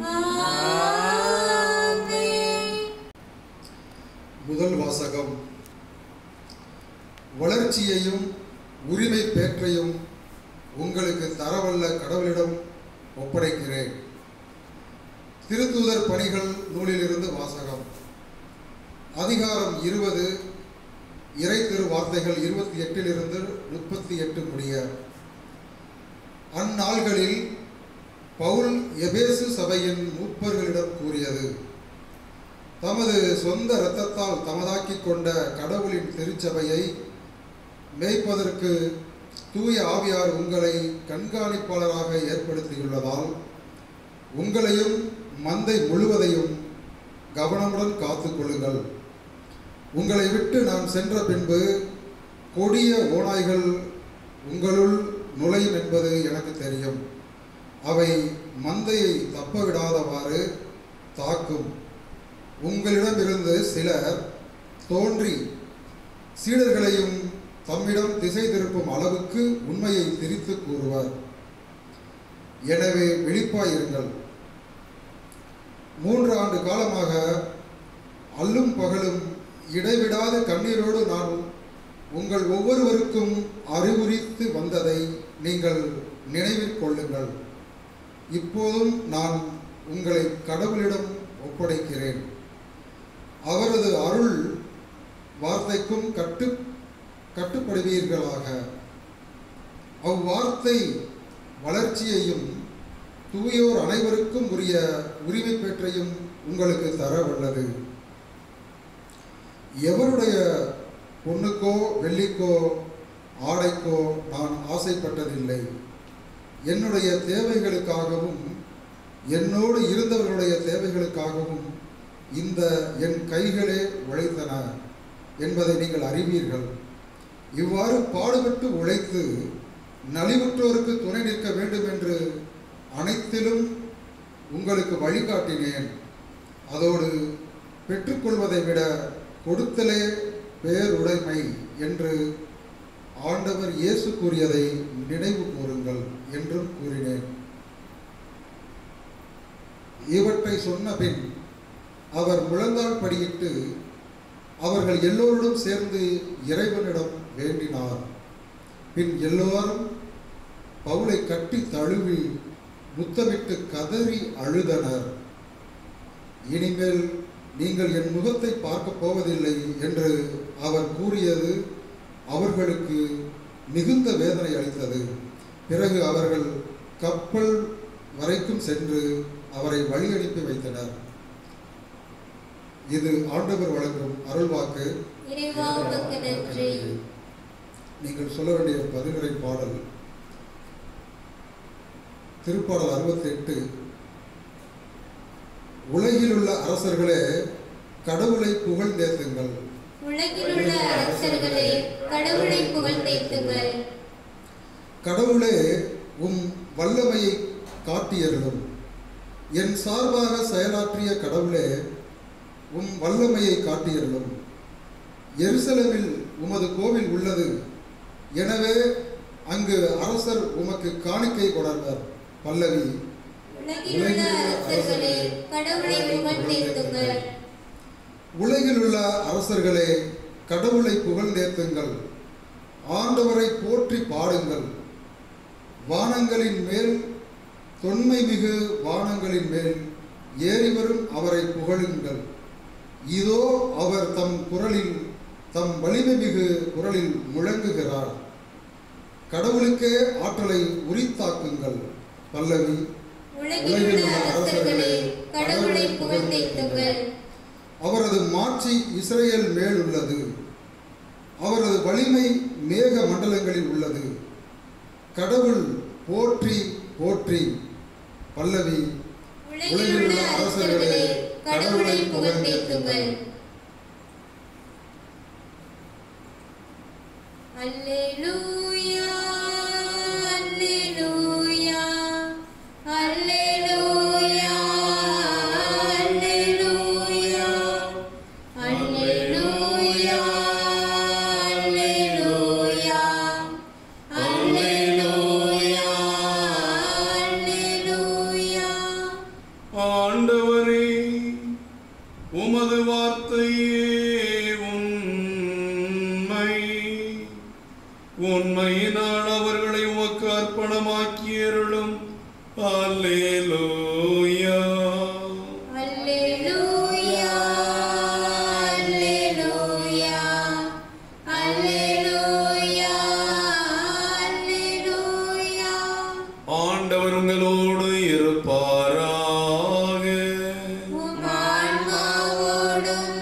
Speaker 2: ஆமென்
Speaker 5: முதல் வாசகம் வளர்ச்சியையும் உரிமை பேற்றையும் உங்களுக்கு தரவல்ல கடவுளிடம் ஒப்படைக்கிறேன் திருத்தூதர் பணிகள் நூலிலிருந்து வாசகம் அதிகாரம் இருபது இறை திரு வார்த்தைகள் இருபத்தி எட்டிலிருந்து முப்பத்தி எட்டு முடிய அந்நாள்களில் பவுல் எபேசு சபையின் மூப்பர்களிடம் கூறியது தமது சொந்த இரத்தத்தால் தமதாக்கிக் கொண்ட கடவுளின் திருச்சபையை மேய்ப்பதற்கு தூய ஆவியார் உங்களை கண்காணிப்பாளராக ஏற்படுத்தியுள்ளதால் உங்களையும் மந்தை முழுவதையும் கவனமுடன் காத்துக் கொள்ளுங்கள் உங்களை விட்டு நான் சென்ற பின்பு கொடிய ஓநாய்கள் உங்களுள் நுழையும் என்பது எனக்கு தெரியும் அவை மந்தையை தப்ப விடாதவாறு தாக்கும் உங்களிடமிருந்து சிலர் தோன்றி சீடர்களையும் தம்மிடம் திசை திருப்பும் அளவுக்கு உண்மையை திரித்து கூறுவர் எனவே விழிப்பாயிருங்கள் மூன்று ஆண்டு காலமாக அல்லும் பகலும் இடைவிடாத கண்ணீரோடு நான் உங்கள் ஒவ்வொருவருக்கும் அறிவுரித்து வந்ததை நீங்கள் நினைவில் கொள்ளுங்கள் இப்போதும் நான் உங்களை கடவுளிடம் ஒப்படைக்கிறேன் அவரது அருள் வார்த்தைக்கும் கட்டு கட்டுப்படுவீர்களாக அவ்வார்த்தை வளர்ச்சியையும் தூயோர் அனைவருக்கும் உரிய உரிமை பெற்றையும் உங்களுக்கு தர வல்லது எவருடைய பொண்ணுக்கோ வெள்ளிக்கோ ஆடைக்கோ நான் ஆசைப்பட்டதில்லை என்னுடைய தேவைகளுக்காகவும் என்னோடு இருந்தவர்களுடைய தேவைகளுக்காகவும் இந்த என் கைகளே உழைத்தன என்பதை நீங்கள் அறிவீர்கள் இவ்வாறு பாடுபட்டு உழைத்து நலிவுற்றோருக்கு துணை நிற்க வேண்டும் என்று அனைத்திலும் உங்களுக்கு வழிகாட்டினேன் அதோடு பெற்றுக்கொள்வதை விட கொடுத்தலே பேருடைமை என்று ஆண்டவர் இயேசு கூறியதை நினைவு கூறுங்கள் என்றும் கூறினேன் இவற்றை சொன்ன பின் அவர் முழந்தாள் படியிட்டு அவர்கள் எல்லோருடன் சேர்ந்து இறைவனிடம் வேண்டினார் பின் எல்லோரும் பவுலை கட்டி தழுவி முத்தமிட்டு கதறி அழுதனர் இனிமேல் நீங்கள் என் முகத்தை பார்க்கப் போவதில்லை என்று அவர் கூறியது அவர்களுக்கு மிகுந்த வேதனை அளித்தது பிறகு அவர்கள் கப்பல் வரைக்கும் சென்று அவரை வழி அனுப்பி வைத்தனர் இது ஆண்டவர் வழங்கும் அருள்வாக்கு
Speaker 2: இறைவா உமக்கு நன்றி
Speaker 5: நீங்கள் சொல்ல வேண்டிய பதிலுரை பாடல் திருப்பாடல் அறுபத்தி எட்டு உலகில் உள்ள அரசர்களே கடவுளை புகழ்ந்தேத்துங்கள்
Speaker 2: உலகில் உள்ள அரசர்களே கடவுளை புகழ்ந்தேத்துங்கள்
Speaker 5: கடவுளே உம் வல்லமையை காட்டியருளும் என் சார்பாக செயலாற்றிய கடவுளே உம் வல்லமையை காட்டியருளும் எருசலேமில் உமது கோவில் உள்ளது எனவே அங்கு அரசர் உமக்கு காணிக்கை கொணர்வர் பல்லவி
Speaker 2: உலகிலுள்ள அரசர்களே கடவுளை புகழ்ந்தேத்துங்கள்
Speaker 5: உலகில் உள்ள அரசர்களே கடவுளை புகழ்ந்தேத்துங்கள் ஆண்டவரை போற்றி பாடுங்கள் வானங்களின் மேல் தொன்மை மிகு வானங்களின் மேல் ஏறி வரும் அவரை புகழுங்கள் இதோ அவர் தம் குரலில் தம் வலிமை மிகு குரலில் முழங்குகிறார் கடவுளுக்கே ஆற்றலை உரித்தாக்குங்கள் பல்லவி
Speaker 2: உலகிலுள்ள அரசர்களே கடவுளை புகழ்ந்தேத்துங்கள்
Speaker 5: அவரது மாட்சி இஸ்ரேல் மேல் உள்ளது அவரது வலிமை மேக மண்டலங்களில் உள்ளது கடவுள் போற்றி போற்றி பல்லவி
Speaker 2: உலகிலுள்ள அரசர்களே கடவுளை புகழ்ந்தேத்துங்கள் அல்லேலூயா அல்லேலூயா அல்லேலூயா அல்லேலூயா அல்லேலூயா அல்லேலூயா அல்லேலூயா அல்லேலூயா
Speaker 1: ஆண்டவரே உமது வார்த்தையே உண்மை உண்மையினால் அவர்களை உமக்கு அர்ப்பணமாக்கியருளும் அல்லேலூயா
Speaker 2: அல்லேலூயா அல்லேலூயா அல்லேலூயா அல்லேலூயா
Speaker 1: ஆண்டவர் உங்களோடு இருப்பாராக
Speaker 2: உம் ஆன்மாவோடும்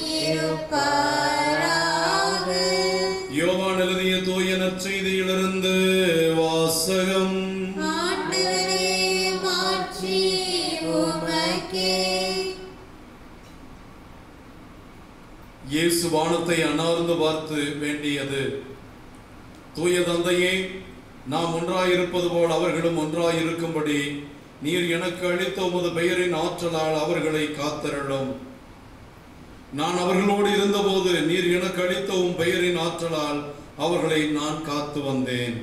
Speaker 2: இருப்பாராக
Speaker 1: யோவான் எழுதிய தூய நற்செய்தியிலிருந்து வாசகம்
Speaker 2: ஆண்டவரே மாட்சி உமக்கே
Speaker 1: இயேசு வானத்தை அனார்ந்து பார்த்து வேண்டியது தூய தந்தையே நாம் ஒன்றாயிருப்பது போல் அவர்களும் ஒன்றாயிருக்கும்படி நீர் எனக்கு அளித்த உமது பெயரின் ஆற்றலால் அவர்களை காத்தருளும் நான் அவர்களோடு இருந்தபோது நீர் எனக்கு அளித்த உம் பெயரின் ஆற்றலால் அவர்களை நான் காத்து வந்தேன்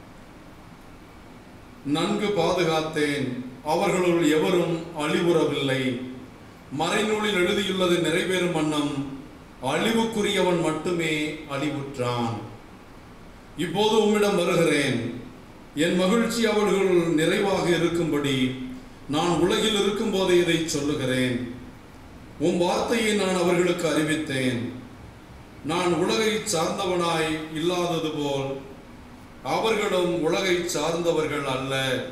Speaker 1: நன்கு பாதுகாத்தேன் அவர்களுள் எவரும் அழிவுறவில்லை மறைநூலில் எழுதியுள்ளது நிறைவேறும் வண்ணம் அழிவுக்குரியவன் மட்டுமே அழிவுற்றான் இப்போது உம்மிடம் வருகிறேன் என் மகிழ்ச்சி அவர்கள் நிறைவாக இருக்கும்படி நான் உலகில் இருக்கும்போது இதை சொல்லுகிறேன் உம் வார்த்தையை நான் அவர்களுக்கு அறிவித்தேன் நான் உலகை சார்ந்தவனாய் இல்லாதது போல் அவர்களும் உலகை சார்ந்தவர்கள் அல்ல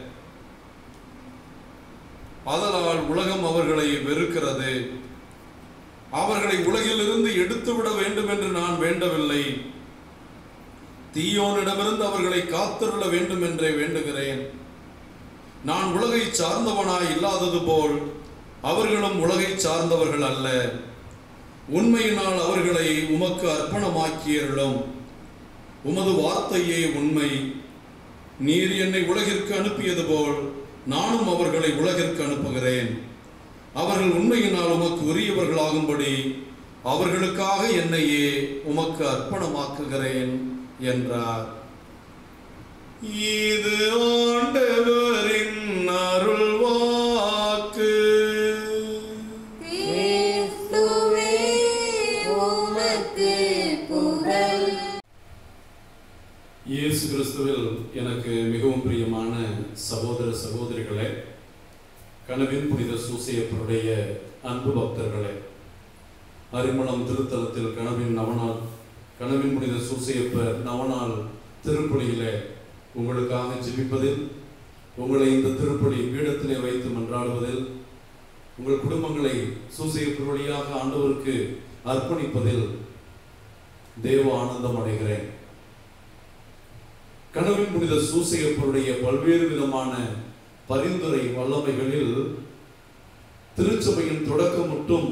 Speaker 1: அதனால் உலகம் அவர்களை வெறுக்கிறது அவர்களை உலகிலிருந்து எடுத்துவிட வேண்டும் என்று நான் வேண்டவில்லை தீயோனிடமிருந்து அவர்களை காத்திருள வேண்டும் என்றே வேண்டுகிறேன் நான் உலகை சார்ந்தவனாய் இல்லாதது போல் அவர்களும் உலகை சார்ந்தவர்கள் அல்ல உண்மையினால் அவர்களை உமக்கு அர்ப்பணமாக்கியருளும் உமது வார்த்தையே உண்மை நீர் என்னை உலகிற்கு அனுப்பியது போல் நானும் அவர்களை உலகிற்கு அனுப்புகிறேன் அவர்கள் உண்மையினால் உமக்கு உரியவர்களாகும்படி அவர்களுக்காக என்னையே உமக்கு அர்ப்பணமாக்குகிறேன் என்றார் இது ஆண்டவரின் அருள்வாக்கு
Speaker 2: கிறிஸ்துவே உமக்கு புகழ்
Speaker 1: இயேசு கிறிஸ்துவில் எனக்கு மிகவும் பிரியமான சகோதர சகோதரிகளே கனவின் புனித சூசையப்பருடைய அன்பு பக்தர்களே அரிமளம் திருத்தலத்தில் கனவின் நவநாள் கனவின் புனித சூசையப்பர் நவநாள் திருப்பலியிலே உங்களுக்காக ஜெபிப்பதில் உங்களை இந்த திருப்பலி பீடத்திலே வைத்து மன்றாடுவதில் உங்கள் குடும்பங்களை சூசையப்பர் வழியாக ஆண்டவருக்கு அர்ப்பணிப்பதில் தேவ ஆனந்தம் அடைகிறேன் கனவின் புனித சூசையப்பருடைய பல்வேறு விதமான பரிந்துரை வல்லமைகளில் திருச்சபையின் தொடக்கம் மட்டும்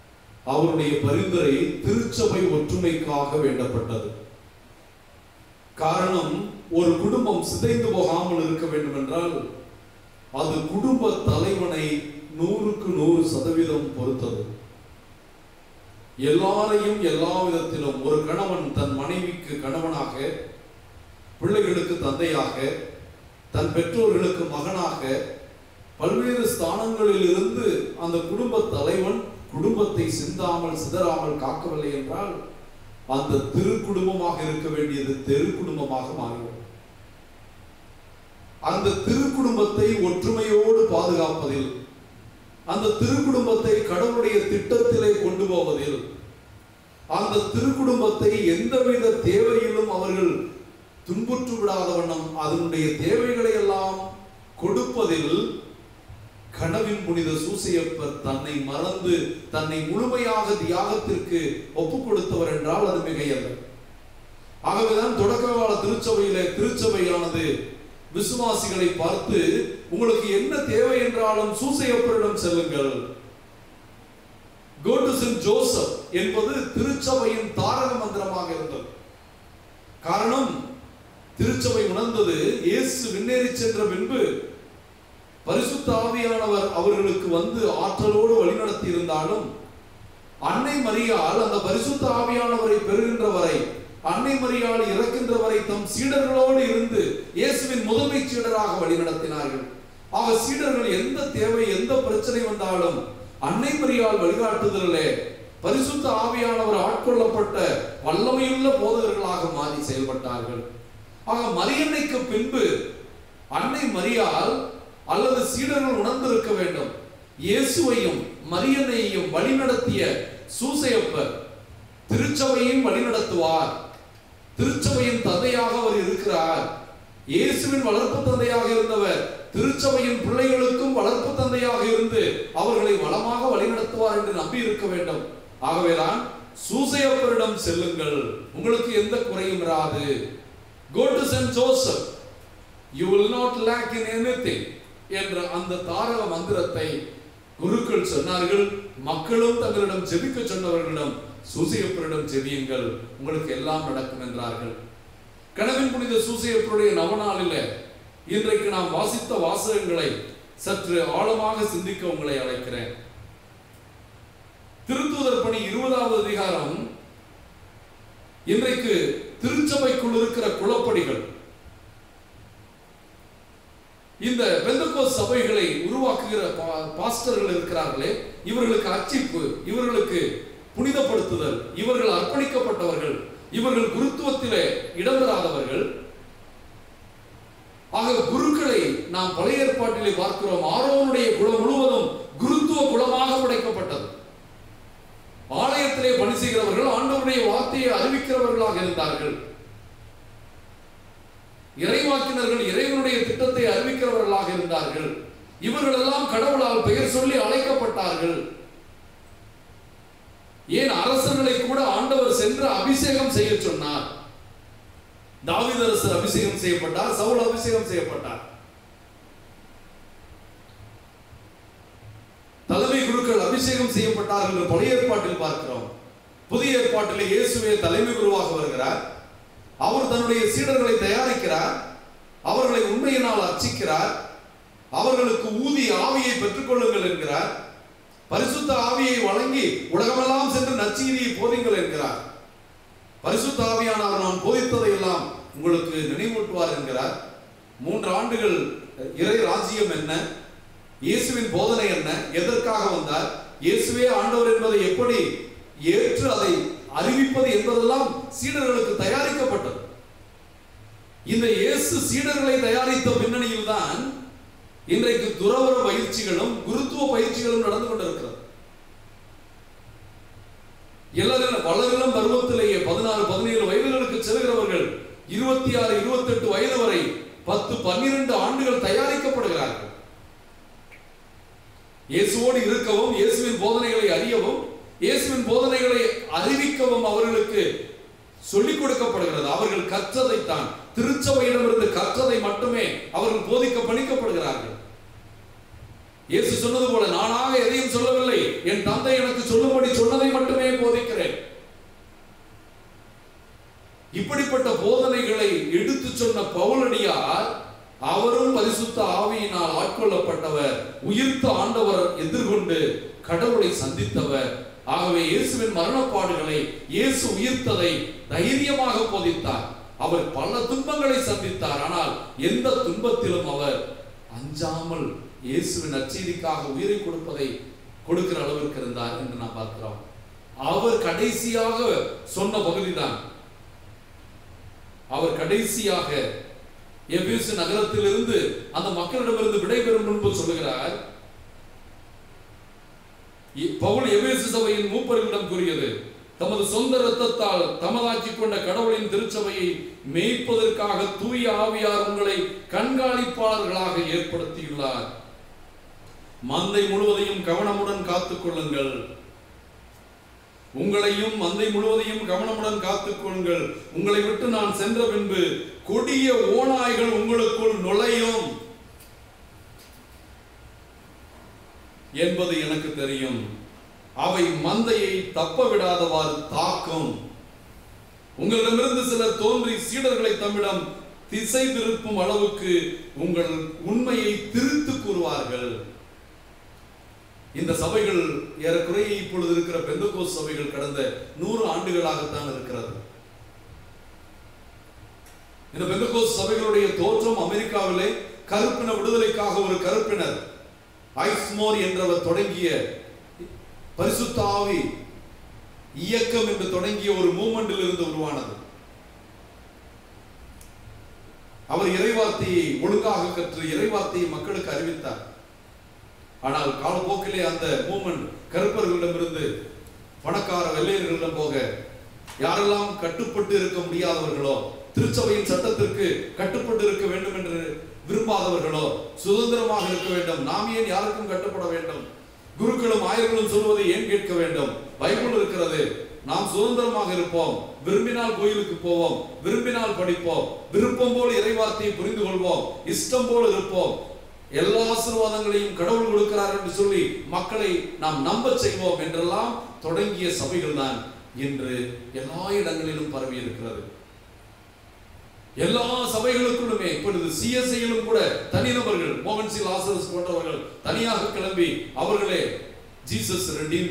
Speaker 1: அவருடைய பரிந்துரை திருச்சபை ஒற்றுமைக்காக வேண்டப்பட்டது காரணம் ஒரு குடும்பம் சிதைந்து போகாமல் இருக்க வேண்டும் என்றால் அது குடும்ப தலைவனை நூறுக்கு நூறு சதவீதம் பொறுத்தது எல்லாரையும் எல்லா விதத்திலும் ஒரு கணவன் தன் மனைவிக்கு கணவனாக பிள்ளைகளுக்கு தந்தையாக தன் பெற்றோர்களுக்கு மகனாக பல்வேறு ஸ்தானங்களில் இருந்து அந்த குடும்ப தலைவன் குடும்பத்தை சிந்தாமல் சிதறாமல் காக்கவில்லை என்றால் அந்த திரு குடும்பமாக இருக்க வேண்டியது தெரு குடும்பமாக மாறிவிடும் அந்த திரு குடும்பத்தை ஒற்றுமையோடு பாதுகாப்பதில் அந்த திரு குடும்பத்தை கடவுளுடைய திட்டத்திலே கொண்டு போவதில் அந்த திரு குடும்பத்தை எந்தவித தேவையிலும் அவர்கள் துன்புற்று விடாத வண்ணம் அதனுடைய தேவைகளை எல்லாம் கொடுப்பதில் கனவின் புனித சூசையப்பர் தன்னை மறந்து தன்னை முழுமையாக தியாகத்திற்கு ஒப்பு கொடுத்தவர் என்றால் அது மிகையல்ல ஆகவேதான் தொடக்க கால திருச்சபையிலே திருச்சபையானது விசுவாசிகளை பார்த்து உங்களுக்கு என்ன தேவை என்றாலும் சூசையப்பரிடம் செல்லுங்கள் கோ டு சென்ட் ஜோசப் என்பது திருச்சபையின் தாரக மந்திரமாக இருந்தது காரணம் திருச்சபை உணர்ந்தது இயேசு விண்ணேறி சென்ற பின்பு பரிசுத்த ஆவியானவர் அவர்களுக்கு வந்து ஆற்றலோடு வழிநடத்தி இருந்தாலும் அன்னை மரியாள் அந்த பரிசுத்த ஆவியானவரை பெறுகின்ற வரை அன்னை மரியாள் இறக்கின்ற வரை தம் சீடர்களோடு இருந்து இயேசுவின் முதன்மை சீடராக வழிநடத்தினார்கள் ஆக சீடர்கள் எந்த தேவை எந்த பிரச்சனை வந்தாலும் அன்னை மரியாள் வழிகாட்டுதலே பரிசுத்த ஆவியானவர் ஆட்கொள்ளப்பட்ட வல்லமையுள்ள போதகர்களாக மாறி செயல்பட்டார்கள் ஆக மரியன்னைக்கு பின்பு அன்னை மரியாள் அல்லது சீடர்கள் உணர்ந்திருக்க வேண்டும் இயேசுவையும் மரியன்னையையும் வழிநடத்திய சூசையப்பர் திருச்சபையும் வழிநடத்துவார் திருச்சபையின் தந்தையாக அவர் இருக்கிறார் இயேசுவின் வளர்ப்பு தந்தையாக இருந்தவர் திருச்சபையின் பிள்ளைகளுக்கும் வளர்ப்பு தந்தையாக இருந்து அவர்களை வளமாக வழிநடத்துவார் என்று நம்பி இருக்க வேண்டும் ஆகவேதான் சூசையப்பரிடம் செல்லுங்கள் உங்களுக்கு எந்த குறையும் இராது go to Saint Joseph you will not lack in anything என்ற அந்த தாரக மந்திரத்தை குருக்கள் சொன்னார்கள் மக்களும் தங்களிடம் ஜெபிக்க சொன்னவர்களிடம் சூசையப்பரிடம் ஜெபியுங்கள் உங்களுக்கு எல்லாம் நடக்கும் என்றார்கள் கனவின் புனித சூசையப்பருடைய நவநாளில் இன்றைக்கு நாம் வாசித்த வாசகங்களை சற்று ஆழமாக சிந்திக்க உங்களை அழைக்கிறேன் திருத்தூதர் பணி இருபதாவது அதிகாரம் இன்றைக்கு திருச்சபைக்குள் இருக்கிற குளப்படிகள் இந்த பெந்தகோஸ் சபைகளை உருவாக்குகிற பா- பாஸ்டர்கள் இருக்கிறார்களே இவர்களுக்கு அர்ச்சிப்பு இவர்களுக்கு புனிதப்படுத்துதல் இவர்கள் அர்ப்பணிக்கப்பட்டவர்கள் இவர்கள் குருத்துவத்திலே இடம்பெறாதவர்கள் ஆக குருக்களை நாம் பழைய ஏற்பாட்டிலே பார்க்கிறோம் ஆரோனுடைய குலம் முழுவதும் குருத்துவ குலமாக படைக்கப்பட்டது ஆலயத்திலே பணி செய்கிறவர்கள் ஆண்டவருடைய வார்த்தையை அறிவிக்கிறவர்களாக இருந்தார்கள் இறைவாக்கினர்கள் இறைவனுடைய திட்டத்தை அறிவிக்கிறவர்களாக இருந்தார்கள் இவர்கள் எல்லாம் கடவுளால் பெயர் சொல்லி அழைக்கப்பட்டார்கள் ஏன் அரசர்களை கூட ஆண்டவர் சென்று அபிஷேகம் செய்ய சொன்னார் தாவீது அரசர் அபிஷேகம் செய்யப்பட்டார் சவுல் அபிஷேகம் செய்யப்பட்டார் தலைமை குருக்கள் அபிஷேகம் செய்யப்பட்டார்கள் என்று பழைய ஏற்பாட்டில் பார்க்கிறோம் புதிய ஏற்பாட்டில் இயேசுவே தலைமை குருவாக வருகிறார் அவர் தன்னுடைய சீடர்களை தயாரிக்கிறார் அவர்களை உண்மையினால் அர்ச்சிக்கிறார் அவர்களுக்கு ஊதி ஆவியை பெற்றுக்கொள்ளுங்கள் என்கிறார் பரிசுத்த ஆவியை வழங்கி உலகமெல்லாம் சென்று நற்செய்தியை போதிங்கள் என்கிறார் பரிசுத்த ஆவியானவர் நான் போதித்ததை எல்லாம் உங்களுக்கு நினைவூட்டுவார் என்கிறார் மூன்று ஆண்டுகள் இறை ராஜ்யம் என்ன இயேசுவின் போதனை என்ன எதற்காக வந்தார் இயேசுவே ஆண்டவர் என்பதை எப்படி ஏற்று அதை அறிவிப்பது என்பதெல்லாம் சீடர்களுக்கு தயாரிக்கப்பட்டது இந்த இயேசு சீடர்களை தயாரித்த பின்னணியில் தான் இன்றைக்கு துறவர பயிற்சிகளும் குருத்துவ பயிற்சிகளும் நடந்து கொண்டிருக்கிறது எல்லாரும் வளரிளம் பருவத்திலேயே பதினாறு பதினேழு வயதுகளுக்கு செல்கிறவர்கள் இருபத்தி ஆறு இருபத்தி எட்டு வயது வரை பத்து பன்னிரண்டு ஆண்டுகள் தயாரிக்கப்படுகிறார்கள் இயேசுவோடு இருக்கவும் இயேசுவின் போதனைகளை அறியவும் இயேசுவின் போதனைகளை அறிவிக்கவும் அவர்களுக்கு சொல்லிக் கொடுக்கப்படுகிறது அவர்கள் கற்றதைத்தான் திருச்சபையிடமிருந்து கற்றதை மட்டுமே அவர்கள் போதிக்க பணிக்கப்படுகிறார்கள் இயேசு சொன்னது போல நானாக எதையும் சொல்லவில்லை என் தந்தை எனக்கு சொல்லும்படி சொன்னதை மட்டுமே போதிக்கிறேன் இப்படிப்பட்ட போதனைகளை எடுத்து சொன்ன பவுலடியார் அவரும் பரிசுத்த ஆவியினால் ஆட்கொள்ளப்பட்டவர் உயிர்த்த ஆண்டவர் எதிர்கொண்டு கடவுளை சந்தித்தவர் ஆகவே இயேசுவின் மரணப்பாடுகளை இயேசு உயிர்த்ததை தைரியமாக போதித்தார் அவர் பல துன்பங்களை சந்தித்தார் ஆனால் எந்த துன்பத்திலும் அவர் அஞ்சாமல் இயேசுவின் நற்செய்திக்காக உயிரை கொடுப்பதை கொடுக்கிற அளவிற்கு இருந்தார் என்று நாம் பார்க்கிறோம் அவர் கடைசியாக சொன்ன பகுதிதான் அவர் கடைசியாக எபேசு நகரத்திலிருந்து அந்த மக்களிடமிருந்து விடைபெறும் முன்பு சொல்லுகிறார் இ- பவுல் எபேசு சபையின் மூப்பர்களிடம் கூறியது தமது சொந்த இரத்தத்தால் தமதாக்கிக் கொண்ட கடவுளின் திருச்சபையை மேய்ப்பதற்காக தூய ஆவியார் உங்களை கண்காணிப்பாளர்களாக ஏற்படுத்தியுள்ளார் மந்தை முழுவதையும் கவனமுடன் காத்துக் கொள்ளுங்கள் உங்களையும் மந்தை முழுவதையும் கவனமுடன் காத்துக் கொள்ளுங்கள் உங்களை விட்டு நான் சென்ற பின்பு கொடிய ஓநாய்கள் உங்களுக்குள் நுழையும் என்பது எனக்கு தெரியும் அவை மந்தையை தப்ப விடாதவாறு தாக்கும் உங்களிடமிருந்து சிலர் தோன்றி சீடர்களை தம்மிடம் திசை திருப்பும் அளவுக்கு உங்கள் உண்மையை திரித்து கூறுவார்கள் இந்த சபைகள் ஏறக்குறைய இப்பொழுது இருக்கிற பெந்தகோஸ் சபைகள் கடந்த நூறு ஆண்டுகளாகத்தான் இருக்கிறது இந்த பெந்தகோஸ் சபைகளுடைய தோற்றம் அமெரிக்காவிலே கருப்பின விடுதலைக்காக ஒரு கருப்பினர் ஐஸ்மோர் என்றவர் தொடங்கிய பரிசுத்த ஆவி இயக்கம் என்று தொடங்கிய ஒரு மூமெண்டில் இருந்து உருவானது அவர் இறைவார்த்தையை ஒழுங்காக கற்று இறைவார்த்தையை மக்களுக்கு அறிவித்தார் ஆனால் காலப்போக்கிலே அந்த மூமெண்ட் கருப்பர்களிடமிருந்து பணக்கார வெள்ளையர்களிடம் போக யாரெல்லாம் கட்டுப்பட்டு இருக்க முடியாதவர்களோ திருச்சபையின் சட்டத்திற்கு கட்டுப்பட்டு இருக்க வேண்டும் என்று விரும்பாதவர்களோ சுதந்திரமாக இருக்க வேண்டும் நாம் ஏன் யாருக்கும் கட்டுப்பட வேண்டும் குருக்களும் ஆயர்களும் சொல்வதை ஏன் கேட்க வேண்டும் பைபிள் இருக்கிறது நாம் சுதந்திரமாக இருப்போம் விரும்பினால் கோயிலுக்கு போவோம் விரும்பினால் படிப்போம் விருப்பம் போல் இறைவார்த்தையை புரிந்து கொள்வோம் இஷ்டம் போல் இருப்போம் எல்லா ஆசீர்வாதங்களையும் கடவுள் கொடுக்கிறார் என்று சொல்லி மக்களை நாம் நம்ப செய்வோம் என்றெல்லாம் தொடங்கிய சபைகள் தான் இன்று எல்லா இடங்களிலும் பரவி இருக்கிறது எல்லா சபைகளுக்குள்ளுமே இப்பொழுது சிஎஸ்ஐயிலும் கூட தனிநபர்கள் மோகன் சி லாசரஸ் போன்றவர்கள் தனியாக கிளம்பி அவர்களே ஜீசஸ் ரெடீம்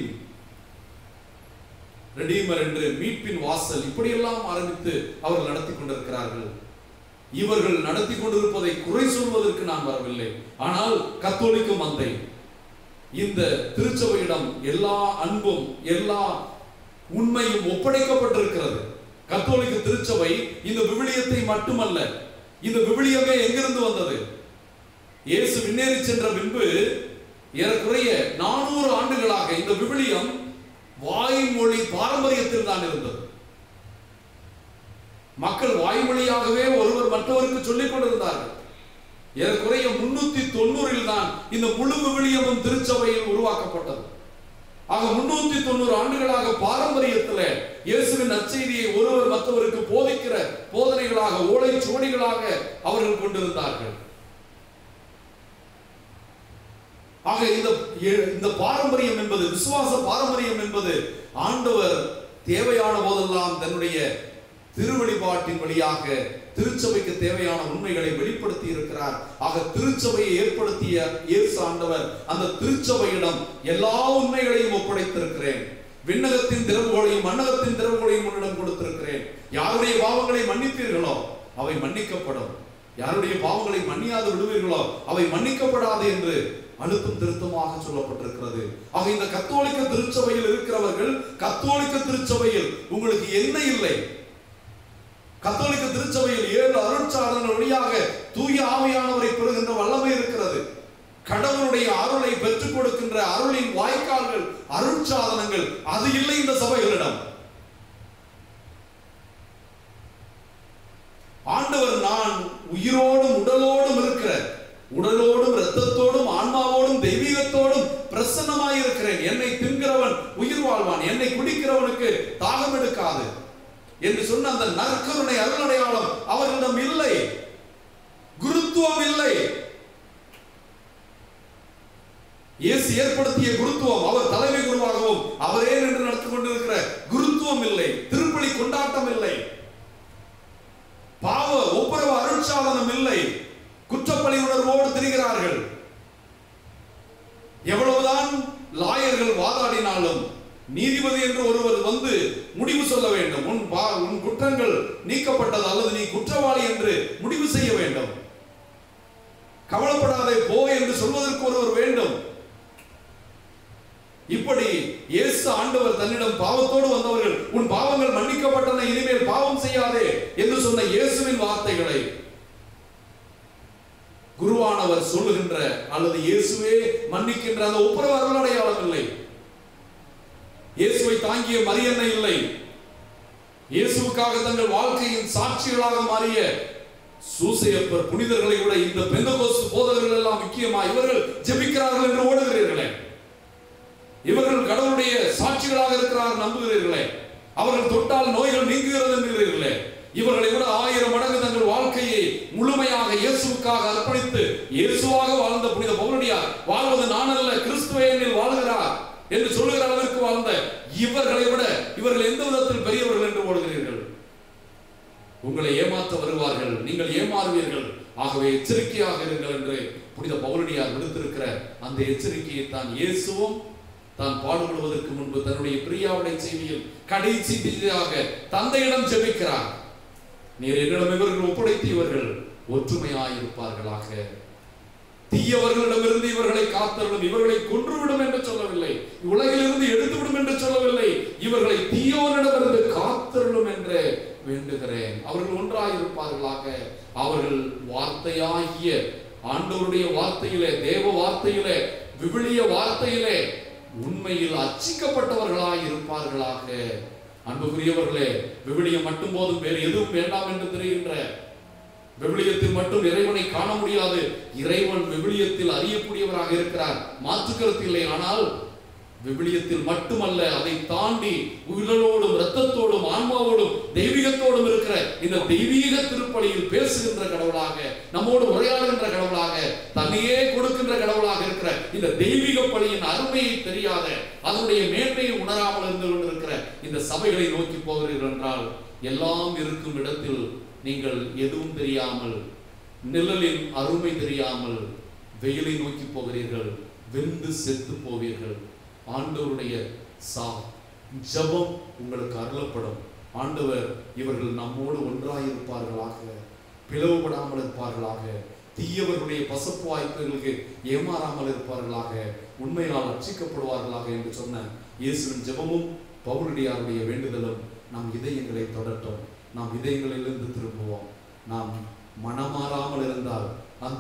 Speaker 1: ரெடீமர் என்று மீட்பின் வாசல் இப்படியெல்லாம் ஆரம்பித்து அவர்கள் நடத்தி கொண்டிருக்கிறார்கள் இவர்கள் நடத்தி கொண்டிருப்பதை குறை சொல்வதற்கு நான் வரவில்லை ஆனால் கத்தோலிக்க மந்தை இந்த திருச்சபையிடம் எல்லா அன்பும் எல்லா உண்மையும் ஒப்படைக்கப்பட்டிருக்கிறது கத்தோலிக்க திருச்சபை இந்த விவிலியத்தை மட்டுமல்ல இந்த விவிலியமே எங்கிருந்து வந்தது இயேசு விண்ணேறி சென்ற பின்பு ஏறக்குறைய நானூறு ஆண்டுகளாக இந்த விவிலியம் வாய்மொழி பாரம்பரியத்தில் தான் இருந்தது மக்கள் வாய்மொழியாகவே ஒருவர் மற்றவருக்கு சொல்லிக் கொண்டிருந்தார்கள் ஏறக்குறைய முன்னூத்தி தொண்ணூறில் தான் இந்த முழு விவிலியமும் திருச்சபையில் உருவாக்கப்பட்டது ஆக முன்னூத்தி தொண்ணூறு ஆண்டுகளாக பாரம்பரியத்தில் இயேசுவின் நற்செய்தியை ஒருவர் மற்றவருக்கு போதிக்கிற போதனைகளாக ஓலை சுவடிகளாக அவர்கள் கொண்டிருந்தார்கள் ஆக இந்த இந்த பாரம்பரியம் என்பது விசுவாச பாரம்பரியம் என்பது ஆண்டவர் தேவையான போதெல்லாம் தன்னுடைய திருவழிபாட்டின் வழியாக திருச்சபைக்கு தேவையான உண்மைகளை வெளிப்படுத்தி இருக்கிறார் ஆக திருச்சபையை ஏற்படுத்திய இயேசு ஆண்டவர் அந்த திருச்சபையிடம் எல்லா உண்மைகளையும் ஒப்படைத்திருக்கிறேன் விண்ணகத்தின் திறவுகளையும் மன்னகத்தின் திறவுகளையும் உன்னிடம் கொடுத்திருக்கிறேன் யாருடைய பாவங்களை மன்னிப்பீர்களோ அவை மன்னிக்கப்படும் யாருடைய பாவங்களை மன்னியாது விடுவீர்களோ அவை மன்னிக்கப்படாது என்று அழுத்தம் திருத்தமாக சொல்லப்பட்டிருக்கிறது ஆக இந்த கத்தோலிக்க திருச்சபையில் இருக்கிறவர்கள் கத்தோலிக்க திருச்சபையில் உங்களுக்கு என்ன இல்லை கத்தோலிக்க திருச்சபையில் ஏழு அருட்சாதனங்கள் வழியாக தூய ஆவியானவரை பெறுகின்ற வல்லமை இருக்கிறது கடவுளுடைய அருளை பெற்றுக் கொடுக்கின்ற அருளின் வாய்க்கால்கள் அருட்சாதனங்கள் அது இல்லை இந்த சபைகளிடம் ஆண்டவர் நான் உயிரோடும் உடலோடும் இருக்கிற உடலோடும் இரத்தத்தோடும் ஆன்மாவோடும் தெய்வீகத்தோடும் பிரசன்னமாய் இருக்கிறேன் என்னை தின்கிறவன் உயிர் வாழ்வான் என்னை குடிக்கிறவனுக்கு தாகம் எடுக்காது என்று சொன்ன அந்த நற்கருணை அருளடையாளம் அவர்களிடம் இல்லை குருத்துவம் இல்லை இயேசு ஏற்படுத்திய குருத்துவம் அவர் தலைமை குருவாகவும் அவரே நின்று நடத்தி கொண்டிருக்கிற குருத்துவம் இல்லை திருப்பலி கொண்டாட்டம் இல்லை நீக்கப்பட்டது அல்லது நீ குற்றவாளி என்று முடிவு செய்ய வேண்டும் கவலைப்படாதே போ என்று சொல்வதற்கு ஒருவர் வேண்டும் இப்படி இயேசு ஆண்டவர் தன்னிடம் பாவத்தோடு வந்தவர்கள் உன் பாவங்கள் மன்னிக்கப்பட்டன இனிமேல் பாவம் செய்யாதே என்று சொன்ன இயேசுவின் வார்த்தைகளை குருவானவர் சொல்லுகின்ற அல்லது இயேசுவே மன்னிக்கின்ற அந்த ஒப்புரவு அருள் அடையாளம் இல்லை இயேசுவை தாங்கிய மரியன்னை இல்லை இயேசுவுக்காக தங்கள் வாழ்க்கையின் சாட்சிகளாக மாறிய சூசையப்பர் புனிதர்களை விட இந்த பெந்தகோஸ்து போதகர்கள் எல்லாம் முக்கியமா இவர்கள் ஜெபிக்கிறார்கள் என்று ஓடுகிறீர்களே இவர்கள் கடவுளுடைய சாட்சிகளாக இருக்கிறார் நம்புகிறீர்களே அவர்கள் தொட்டால் நோய்கள் நீங்குகிறது என்கிறீர்களே இவர்களை விட ஆயிரம் மடங்கு தங்கள் வாழ்க்கையை முழுமையாக இயேசுவுக்காக அர்ப்பணித்து இயேசுவாக வாழ்ந்த புனித பவுலடியார் வாழ்வது நான் அல்ல கிறிஸ்துவே என்னில் வாழ்கிறார் என்று சொல்லுகிற அளவிற்கு வாழ்ந்த இவர்களை விட இவர்கள் எந்த விதத்தில் பெரியவர்கள் என்று ஓடுகிறீர்கள் உங்களை ஏமாற்ற வருவார்கள் நீங்கள் ஏமாறுவீர்கள் ஆகவே எச்சரிக்கையாக இருங்கள் என்று புனித பவுலடியார் விடுத்திருக்கிற அந்த எச்சரிக்கையை தான் இயேசுவும் தான் பாடுபடுவதற்கு முன்பு தன்னுடைய பிரியாவுடை செய்தியில் கடைசி விதியாக தந்தையிடம் ஜெபிக்கிறார் நீர் என்னிடம் இவர்கள் ஒப்படைத்து இவர்கள் ஒற்றுமையாயிருப்பார்களாக தீயவர்களிடமிருந்து இவர்களை காத்தருளும் இவர்களை கொன்றுவிடும் என்று சொல்லவில்லை உலகிலிருந்து எடுத்துவிடும் என்று சொல்லவில்லை இவர்களை தீயோனிடமிருந்து காத்தருளும் என்று வேண்டுகிறேன் அவர்கள் ஒன்றாயிருப்பார்களாக அவர்கள் வார்த்தையாகிய ஆண்டவருடைய வார்த்தையிலே தேவ வார்த்தையிலே விவிலிய வார்த்தையிலே உண்மையில் அச்சிக்கப்பட்டவர்களாய் இருப்பார்களாக அன்புக்குரியவர்களே விவிலியம் மட்டும் போதும் வேறு எதுவும் வேண்டாம் என்று தெரிகின்ற விவிலியத்தில் மட்டும் இறைவனை காண முடியாது இறைவன் விவிலியத்தில் அறியக்கூடியவராக இருக்கிறார் மாற்று கருத்து இல்லை ஆனால் விவிலியத்தில் மட்டுமல்ல அதை தாண்டி உயிரோடும் இரத்தத்தோடும் ஆன்மாவோடும் தெய்வீகத்தோடும் இருக்கிற இந்த தெய்வீக திருப்பலியில் பேசுகின்ற கடவுளாக நம்மோடு உரையாடுகின்ற கடவுளாக தன்னையே கொடுக்கின்ற கடவுளாக இருக்கிற இந்த தெய்வீக பலியின் அருமையை தெரியாத அதனுடைய மேன்மையை உணராமல் இருந்து கொண்டிருக்கிற இந்த சபைகளை நோக்கி போகிறீர்கள் என்றால் எல்லாம் இருக்கும் இடத்தில் நீங்கள் எதுவும் தெரியாமல் நிழலின் அருமை தெரியாமல் வெயிலை நோக்கி போகிறீர்கள் வெந்து செத்து போவீர்கள் ஆண்டவருடைய சா ஜெபம் உங்களுக்கு அருளப்படும் ஆண்டவர் இவர்கள் நம்மோடு ஒன்றாயிருப்பார்களாக பிளவுபடாமல் இருப்பார்களாக தீயவர்களுடைய பசப்பு வாய்ப்புகளுக்கு ஏமாறாமல் இருப்பார்களாக உண்மையால் அர்ச்சிக்கப்படுவார்களாக என்று சொன்ன இயேசுவின் ஜெபமும் பவுலடியாருடைய வேண்டுதலும் நம் இதயங்களை தொடட்டும் நாம் இதயங்களிலிருந்து திரும்புவோம் நாம் மனமாறாமல் இருந்தால் அந்த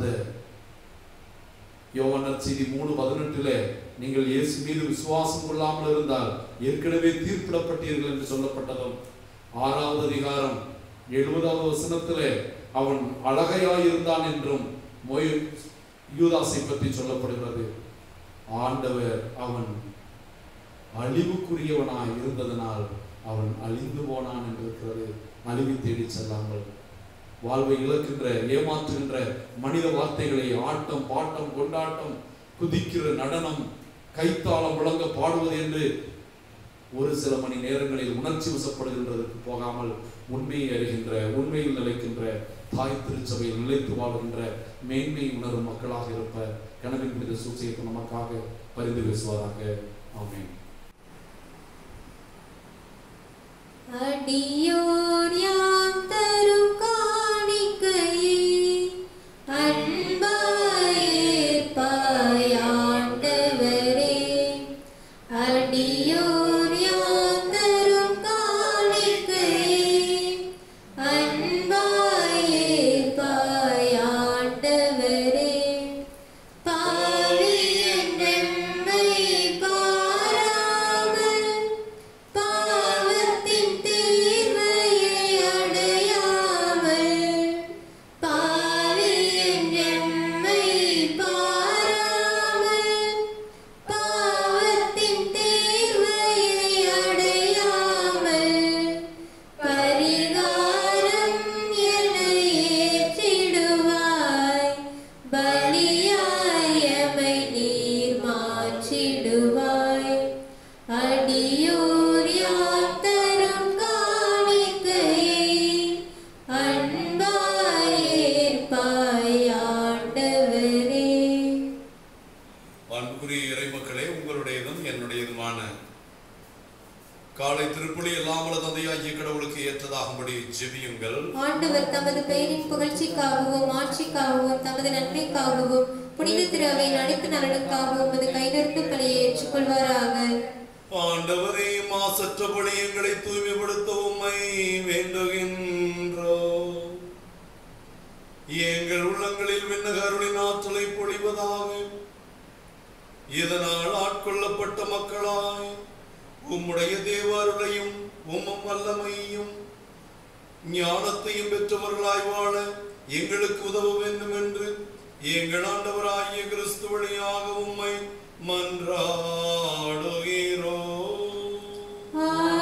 Speaker 1: யோவானர் செய்தி மூணு பதினெட்டுல நீங்கள் இயேசு மீது விசுவாசம் கொள்ளாமல் இருந்தால் ஏற்கனவே தீர்ப்பிடப்பட்டீர்கள் என்று சொல்லப்பட்டதும் ஆறாவது அதிகாரம் எழுபதாவது வசனத்திலே அவன் அழகையாயிருந்தான் என்றும் மொய் யூதாசை பற்றி சொல்லப்படுகிறது ஆண்டவர் அவன் அழிவுக்குரியவனாய் இருந்ததனால் அவன் அழிந்து போனான் என்று இருக்கிறது அழிவை தேடி செல்லாமல் வாழ்வை இழக்கின்ற ஏமாற்றுகின்ற மனித வார்த்தைகளை ஆட்டம் பாட்டம் கொண்டாட்டம் குதிக்கிற நடனம் கைத்தாளம் முழங்க பாடுவது என்று ஒரு சில மணி நேரங்களில் உணர்ச்சி வசப்படுகின்றதற்கு போகாமல் உண்மையை அறிகின்ற உண்மையில் நிலைக்கின்ற தாய் திருச்சபையில் நிலைத்து வாழ்கின்ற மேன்மை உணரும் மக்களாக இருப்ப கனவின் புனித சூழ்ச்சியத்தை நமக்காக பரிந்து பேசுவாராக ஆமென்
Speaker 2: அடியோர் யாம் தரும் காணிக்கையை அன்பாயேற்பாய் ஆண்டவரே. அடியோர் யாம் தரும் காணிக்கையை அன்பாயேற்பாய் ஆண்டவரே. பாவி என்றெம்மை பாராமல் பாவத்தின் தீர்வையை அடைய
Speaker 1: பரிசாகும்படி ஜெபியுங்கள்
Speaker 2: ஆண்டவர் தமது பெயரின் புகழ்ச்சிக்காகவும் ஆட்சிக்காகவும் தமது நன்மைக்காகவும் புனித திருவையின் அனைத்து நலனுக்காகவும் அது கைதொட்டு பலியை ஏற்றுக்கொள்வாராக
Speaker 1: ஆண்டவரே மாசற்றபடி எங்களை தூய்மைப்படுத்த உம்மை வேண்டுகின்றோம் எங்கள் உள்ளங்களில் விண்ணகருளின் ஆற்றலை பொழிவதாக இதனால் ஆட்கொள்ளப்பட்ட மக்களாய் உம்முடைய தேவாருளையும் உம்மம் வல்லமையும் ஞானத்தையும் பெற்றவர்களாய் வாழ எங்களுக்கு உதவ வேண்டும் என்று எங்கள் ஆண்டவராகிய கிறிஸ்து வழியாக உம்மை மன்றாடுகிறோம்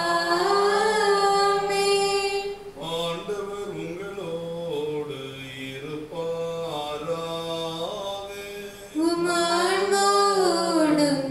Speaker 2: ஆமென்.
Speaker 1: ஆண்டவர் உங்களோடு இருப்பாராக
Speaker 2: உம் ஆன்மாவோடும்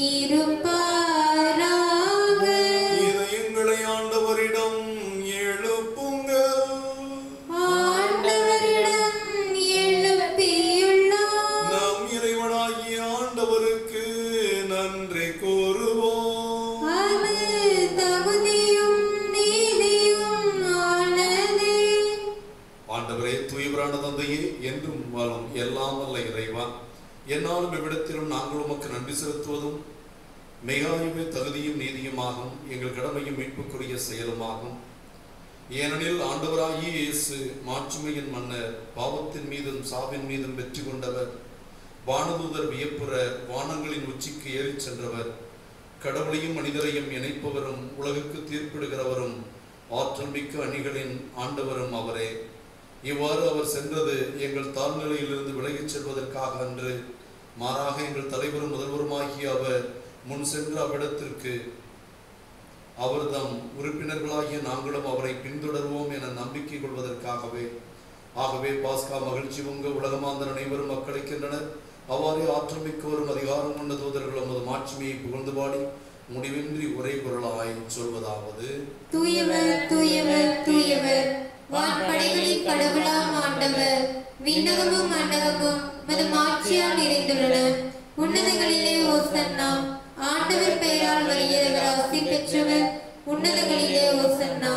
Speaker 2: இருப்பாராக.
Speaker 1: இதயங்களை ஆண்டவரிடம் எழுப்புங்கள்
Speaker 2: ஆண்டவரிடம் எழுப்பியுள்ளோம்.
Speaker 1: நம் இறைவனாகிய ஆண்டவருக்கு நன்றி கூறுவோம்
Speaker 2: அது தகுதியும் நீதியும் ஆனதே.
Speaker 1: ஆண்டவரே தூயவரான தந்தையே என்றும் வாழும் எல்லாம் வல்ல இறைவா என்னாலும் இவ்விடத்திலும் நாங்கள் உமக்கு நன்றி செலுத்துவதும் மிகாயுமே தகுதியும் நீதியுமாகும் எங்கள் கடமையும் மீட்புக்குரிய செயலுமாகும் ஏனெனில் ஆண்டவராகிய இயேசு மாட்சிமையின் மன்னர் பாவத்தின் மீதும் சாவின் மீதும் வெற்றி கொண்டவர் வானதூதர் வியப்புற வானங்களின் உச்சிக்கு ஏறிச் சென்றவர் கடவுளையும் மனிதரையும் இணைப்பவரும் உலகுக்கு தீர்ப்பிடுகிறவரும் ஆற்றல் மிக்க அணிகளின் ஆண்டவரும் அவரே இவ்வாறு அவர் சென்றது எங்கள் தாழ்நிலையிலிருந்து விலகிச் செல்வதற்காக அன்று மாறாக எங்கள் தலைவரும் முதல்வருமாகிய அவர் முன் சென்ற அவ்விடத்திற்கு அவர்தம் உறுப்பினர்களாகிய நாங்களும் அவரை பின்தொடர்வோம் என நம்பிக்கை கொள்வதற்காகவே ஆகவே பாஸ்கா மகிழ்ச்சி உங்க உலகமாந்தர் அனைவரும் மக்களிக்கின்றனர் அவ்வாறே ஆற்றல் மிக்கவரும் அதிகாரம் கொண்ட தூதர்களும் நமது மாட்சிமையை புகழ்ந்து பாடி முடிவின்றி ஒரே குரலாய் சொல்வதாவது
Speaker 2: தூயவர் தூயவர் தூயவர் வான்படைகளின் கடவுளாம் ஆண்டவர் விண்ணகமும் மண்டகமும் மது மாட்சியால் நிறைந்துள்ளன உன்னதங்களிலே ஓசன்னா ஆண்டவர் பெயரால் வருகிறவர் ஆசி பெற்றவர் உன்னதங்களிலே ஓசன்னா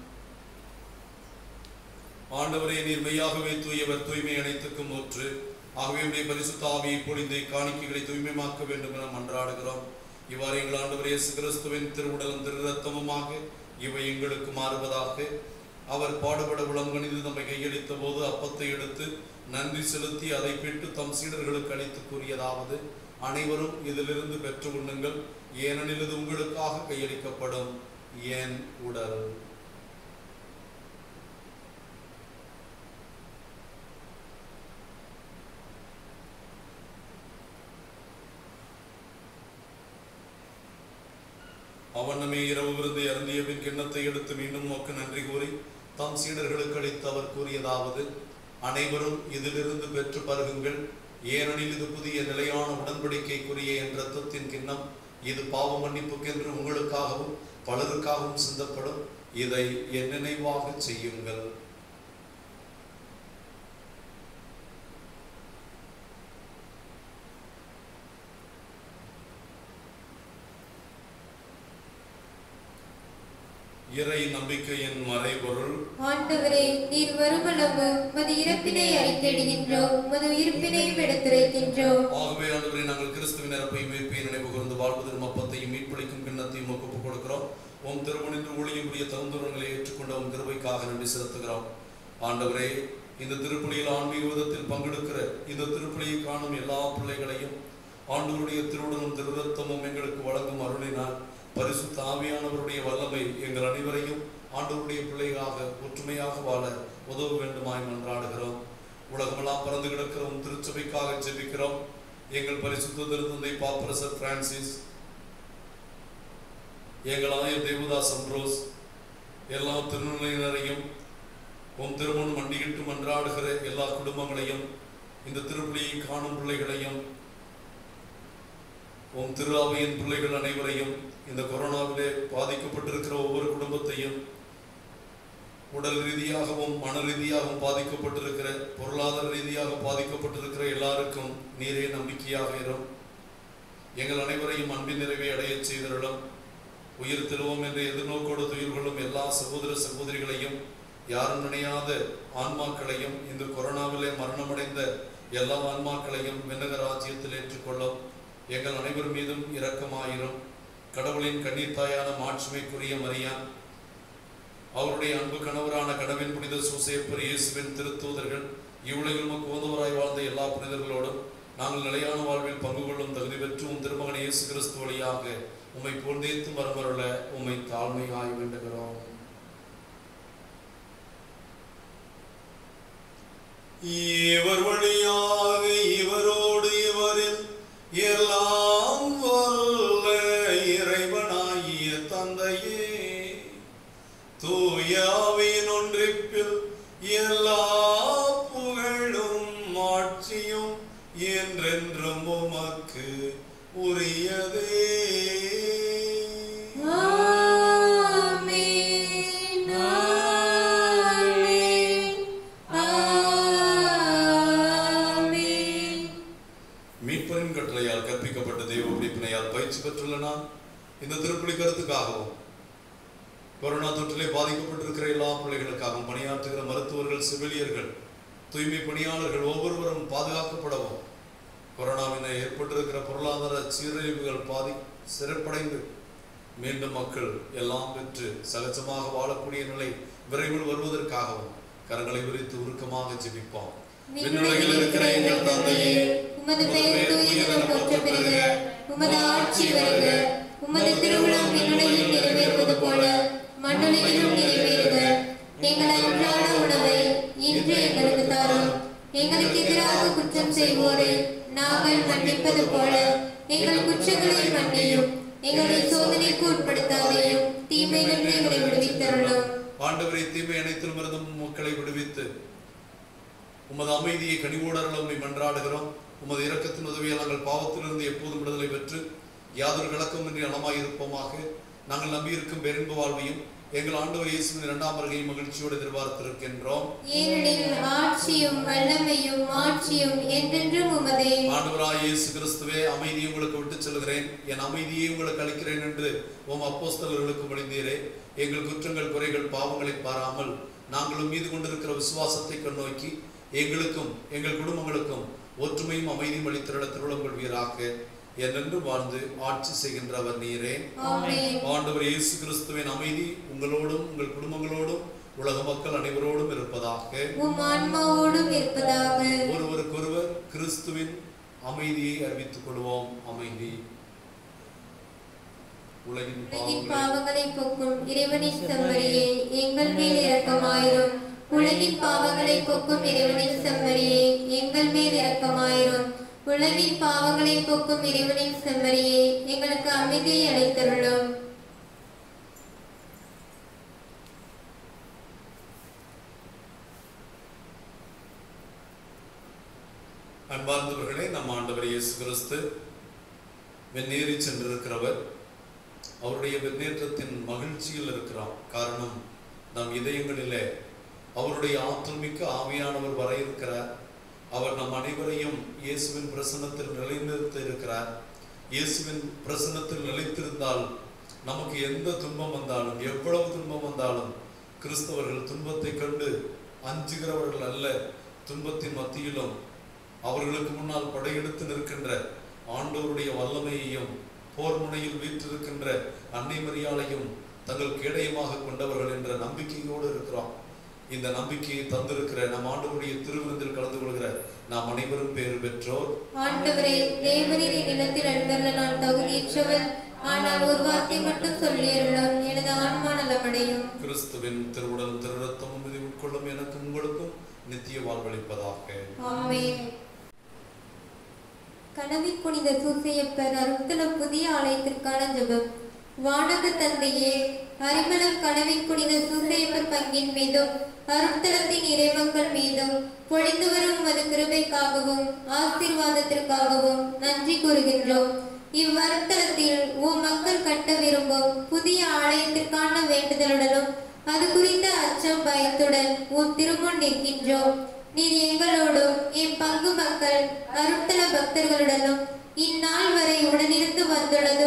Speaker 1: ஆண்டவரே நீர் மெய்யாகவே தூயவர் தூய்மை அனைத்துக்கும் ஊற்று ஆகவே உடைய பரிசுத்த ஆவியை பொழிந்து காணிக்கைகளை தூய்மையாக்க வேண்டும் என மன்றாடுகிறோம் இவ்வாறு எங்கள் ஆண்டவர் இயேசு கிறிஸ்துவின் திருவுடலும் திரு ரத்தமுமாக இவை எங்களுக்கு மாறுவதாக அவர் பாடுபட உளங்கணிந்து நம்மை கையளித்த போது அப்பத்தை எடுத்து நன்றி செலுத்தி அதை பெற்று தம் சீடர்களுக்கு அளித்து கூறியதாவது அனைவரும் இதிலிருந்து பெற்று உண்ணுங்கள் ஏனெனில் இது உங்களுக்காக கையளிக்கப்படும் என் உடல் அவனமே இரவு விருந்து இறந்திய பின் கிண்ணத்தை எடுத்து மீண்டும் நோக்க நன்றி கூறி தம் சீடர்களுக்கு அளித்து அவர் கூறியதாவது அனைவரும் இதிலிருந்து பெற்று பருகுங்கள் ஏனெனில் இது புதிய நிலையான உடன்படிக்கைக்குரிய என் இரத்தத்தின் கிண்ணம் இது பாவ மன்னிப்புக்கென்று உங்களுக்காகவும் பலருக்காகவும் சிந்தப்படும் இதை என் நினைவாக செய்யுங்கள் இறை நம்பிக்கையின் மறைபொருள்
Speaker 2: ஆண்டவரே நீர் வருமளவு உமது இறப்பினை அறிக்கையிடுகின்றோம் உமது உயிர்ப்பினையும் எடுத்துரைக்கின்றோம்
Speaker 1: ஆகவே ஆண்டவரே நாங்கள் கிறிஸ்துவின் இறப்பையும் மீட்பையும் நினைவு கூர்ந்து வாழ்வதன் அப்பத்தையும் மீட்பளிக்கும் கிண்ணத்தையும் உமக்கு ஒப்புக் கொடுக்கிறோம் உம் திருமணின்று ஊழியம் புரிய தகுந்துரங்களை ஏற்றுக்கொண்ட உம் கிருபைக்காக நன்றி செலுத்துகிறோம் ஆண்டவரே இந்த திருப்பலியில் ஆன்மீக விதத்தில் பங்கெடுக்கிற இந்த திருப்பலியை காணும் எல்லா பிள்ளைகளையும் ஆண்டவருடைய திருவுடனும் திருரத்தமும் எங்களுக்கு வழங்கும் அருளினால் பரிசுத்த ஆவியானவருடைய வல்லமை எங்கள் அனைவரையும் ஆண்டவருடைய பிள்ளைகளாக ஒற்றுமையாக வாழ உதவ வேண்டுமாய் மன்றாடுகிறோம் உலகமெல்லாம் பறந்து கிடக்கிற உம் திருச்சபைக்காக ஜெபிக்கிறோம் எங்கள் பரிசுத்த திருத்தந்தை பாப்பரசர் பிரான்சிஸ் எங்கள் ஆயர் தேவதாஸ் அம்ரோஸ் எல்லா திருநிலையினரையும் உம் திருமணம் மண்டியிட்டு மன்றாடுகிற எல்லா குடும்பங்களையும் இந்த திருப்பலியை காணும் பிள்ளைகளையும் உம் திரு அவையின் பிள்ளைகள் அனைவரையும் இந்த கொரோனாவிலே பாதிக்கப்பட்டிருக்கிற ஒவ்வொரு குடும்பத்தையும் உடல் ரீதியாகவும் மன ரீதியாகவும் பாதிக்கப்பட்டிருக்கிற பொருளாதார ரீதியாக பாதிக்கப்பட்டிருக்கிற எல்லாருக்கும் நீரே நம்பிக்கையாக இரும் எங்கள் அனைவரையும் அன்பின் நிறைவை அடையச் செய்திருளும் உயிர் திருவோம் என்று எதிர்நோக்கோடு துயில் கொள்ளும் எல்லா சகோதர சகோதரிகளையும் யாரும் நினையாத ஆன்மாக்களையும் இந்த கொரோனாவிலே மரணமடைந்த எல்லா ஆன்மாக்களையும் விண்ணக ராஜ்யத்தில் ஏற்றுக்கொள்ளும் எங்கள் அனைவர் மீதும் இரக்கமாயிரும் கடவுளின் கண்ணீர்த்தாயான மாட்சிமைக்குரிய மரியான் அவருடைய அன்பு கணவரான கடவின் புனித சூசேப்பர் இயேசுவின் திருத்தூதர்கள் இவ்வுலகில் உமக்கு உதவராய் வாழ்ந்த எல்லா புனிதர்களோடும் நாங்கள் நிலையான வாழ்வில் பங்கு கொள்ளும் தகுதி பெற்று உம் திருமகன் இயேசு கிறிஸ்து வழியாக உம்மை பொருந்தேத்து வரமருள உம்மை தாழ்மையாய் வேண்டுகிறோம் இவர் வழியாக இவரோடு இவரில் எல்லாம் வல்ல இறைவனாகிய தந்தையே தூயாவின் ஒன்றிப்பில் எல்லா புகழும் ஆட்சியும் என்றென்றும் உமக்கு உரியதே
Speaker 2: ஆமென் ஆமென் ஆமென்
Speaker 1: மீட்பரின் கட்டளையால் கற்பிக்கப்பட்ட தெய்வ பிடிப்பினையால் பயிற்சி பெற்றுள்ள நான் இந்த திருப்பலி கருத்துக்காகவும் கொரோனா தொற்றிலே பாதிக்கப்பட்டிருக்கிற எல்லா பிள்ளைகளுக்காகவும் பணியாற்றுகிற மருத்துவர்கள் செவிலியர்கள் தூய்மை பணியாளர்கள் ஒவ்வொருவரும் பாதுகாக்கப்படவும் கொரோனாவினால் ஏற்பட்டிருக்கிற பொருளாதார சீரழிவுகள் பாதி சிறப்படைந்து மீண்டும் மக்கள் எல்லாம் பெற்று சகஜமாக வாழக்கூடிய நிலை விரைவில் வருவதற்காகவும் கரங்களை விரித்து உருக்கமாக ஜெபிப்போம் விண்ணுலகில் இருக்கிற எங்கள் தந்தையே
Speaker 2: உமது பெயர் தூயதென போற்ற பெறுக உமது ஆட்சி வருக உமது திருவிழம் விண்ணுலகில் நிறைவேறுவது போல மண்ணுலகிலும் நிறைவேறுக எங்கள் அன்றாட உணவை இன்று எங்களுக்கு தாரும் எங்களுக்கு எதிராக குற்றம் செய்வோரை நாங்கள் மன்னிப்பது போல எங்கள் குற்றங்களை மன்னியும் எங்களை சோதனைக்கு உட்படுத்தாதையும் தீமையிலிருந்து எங்களை விடுவித்தருளும்
Speaker 1: ஆண்டவரை தீமை அனைத்திலும் இருந்தும் மக்களை விடுவித்து உமது அமைதியை கனிவோடர்கள் உம்மை மன்றாடுகிறோம் உமது இரக்கத்தின் உதவியால் நாங்கள் பாவத்திலிருந்து எப்போதும் விடுதலை பெற்று யாதொரு விளக்கமின்றி நலமாய் இருப்போமாக நாங்கள் நம்பியிருக்கும் பேரின்ப வாழ்வையும் எங்கள் ஆண்டவர் இயேசுவின் இரண்டாம் வருகையை மகிழ்ச்சியோடு எதிர்பார்த்திருக்கின்றோம்
Speaker 2: ஏனெனில் ஆட்சியும் வல்லமையும் ஆட்சியும் என்றென்றும் உமதே
Speaker 1: ஆண்டவராய் இயேசு கிறிஸ்துவே அமைதியை உங்களுக்கு விட்டுச் செல்கிறேன் என் அமைதியை உங்களுக்கு அளிக்கிறேன் என்று உம் அப்போஸ்தலர்களுக்கு மொழிந்தீரே எங்கள் குற்றங்கள் குறைகள் பாவங்களை பாராமல் நாங்களும் மீது கொண்டிருக்கிற விசுவாசத்தை கண்ணோக்கி எங்களுக்கும் எங்கள் குடும்பங்களுக்கும் ஒற்றுமையும் அமைதியும் அளித்திருள திருளம் கொள்வீராக என்றென்று வாழ்ந்து ஆட்சி செய்கின்றவர் நீரே
Speaker 2: ஆமென்
Speaker 1: ஆண்டவர் இயேசு கிறிஸ்துவின் அமைதி உங்களோடும் உங்கள் குடும்பங்களோடும் உலக மக்கள் அனைவரோடும் இருப்பதாக
Speaker 2: உம் ஆன்மாவோடும் இருப்பதாக
Speaker 1: ஒருவருக்கொருவர் கிறிஸ்துவின் அமைதியை அறிவித்துக் கொள்வோம் அமைதி உலகின்
Speaker 2: உலகின்
Speaker 1: பாவங்களை
Speaker 2: பாவங்களை போக்கும் இறைவனின் செம்மறியே எங்கள் மேல் இரக்கமாயிரும் உலகின் பாவங்களை போக்கும் இறைவனின் செம்மறியே எங்கள் மேல் இரக்கமாயிரும் உலகின் பாவங்களை போக்கும் இறைவனின் செம்மறியே எங்களுக்கு அமைதியை அளித்தருளும்
Speaker 1: அன்பார்ந்தவர்களே நம் ஆண்டவர் இயேசு கிறிஸ்து வெந்நேறி சென்றிருக்கிறவர் அவருடைய வெந்நேற்றத்தின் மகிழ்ச்சியில் இருக்கிறார் காரணம் நம் இதயங்களிலே அவருடைய ஆற்றல் மிக்க ஆவியானவர் வர இருக்கிறார் அவர் நம் அனைவரையும் இயேசுவின் பிரசன்னத்தில் நிலைநிறுத்த இருக்கிறார் இயேசுவின் பிரசன்னத்தில் நிலைத்திருந்தால் நமக்கு எந்த துன்பம் வந்தாலும் எவ்வளவு துன்பம் வந்தாலும் கிறிஸ்தவர்கள் துன்பத்தை கண்டு அஞ்சுகிறவர்கள் அல்ல துன்பத்தின் மத்தியிலும் அவர்களுக்கு முன்னால் படையெடுத்து நிற்கின்ற ஆண்டவருடைய வல்லமையையும் போர் முனையில் வீற்றிருக்கின்ற அன்னை மரியாளையும் தங்கள் கேடயமாக கொண்டவர்கள் என்ற நம்பிக்கையோடு இருக்கிறோம் இந்த நம்பிக்கையை தந்திருக்கிற நம் ஆண்டவருடைய திருவிருந்தில் கலந்து கொள்கிற நாம் அனைவரும் பேர் பெற்றோர்
Speaker 2: ஆண்டவரே தேவனின் நிலத்தில் எழுந்தருள நான் தகுதியற்றவன் ஆனால் ஒரு வார்த்தை மட்டும் சொல்லியருளும் எனது ஆன்மா நலமடையும்
Speaker 1: கிறிஸ்துவின் திருவுடல் திருரத்தமும் இதை உட்கொள்ளும் எனக்கும் உங்களுக்கும் நித்திய வாழ்வளிப்பதாக
Speaker 2: ஆமென் கனவின் புனித சூசையப்பர் அருத்தல புதிய ஆலயத்திற்கான ஜெபம் வானக தந்தையே அரிமளம் கனவின் புனித சூசையப்பர் பங்கின் மீதும் அருட்தலத்தின் இறைவங்கள் மீதும் பொழிந்து வரும் உமது கிருபைக்காகவும் ஆசீர்வாதத்திற்காகவும் நன்றி கூறுகின்றோம் இவ்வருத்தலத்தில் உம் மக்கள் கட்ட விரும்பும் புதிய ஆலயத்திற்கான வேண்டுதலுடனும் அது குறித்த அச்சம் பயத்துடன் உம் திருமுன் நிற்கின்றோம் நீர் எங்களோடும் என் பங்கு மக்கள் அருட்தல பக்தர்களுடனும் இந்நாள் வரை உடனிருந்து வந்துள்ளதும்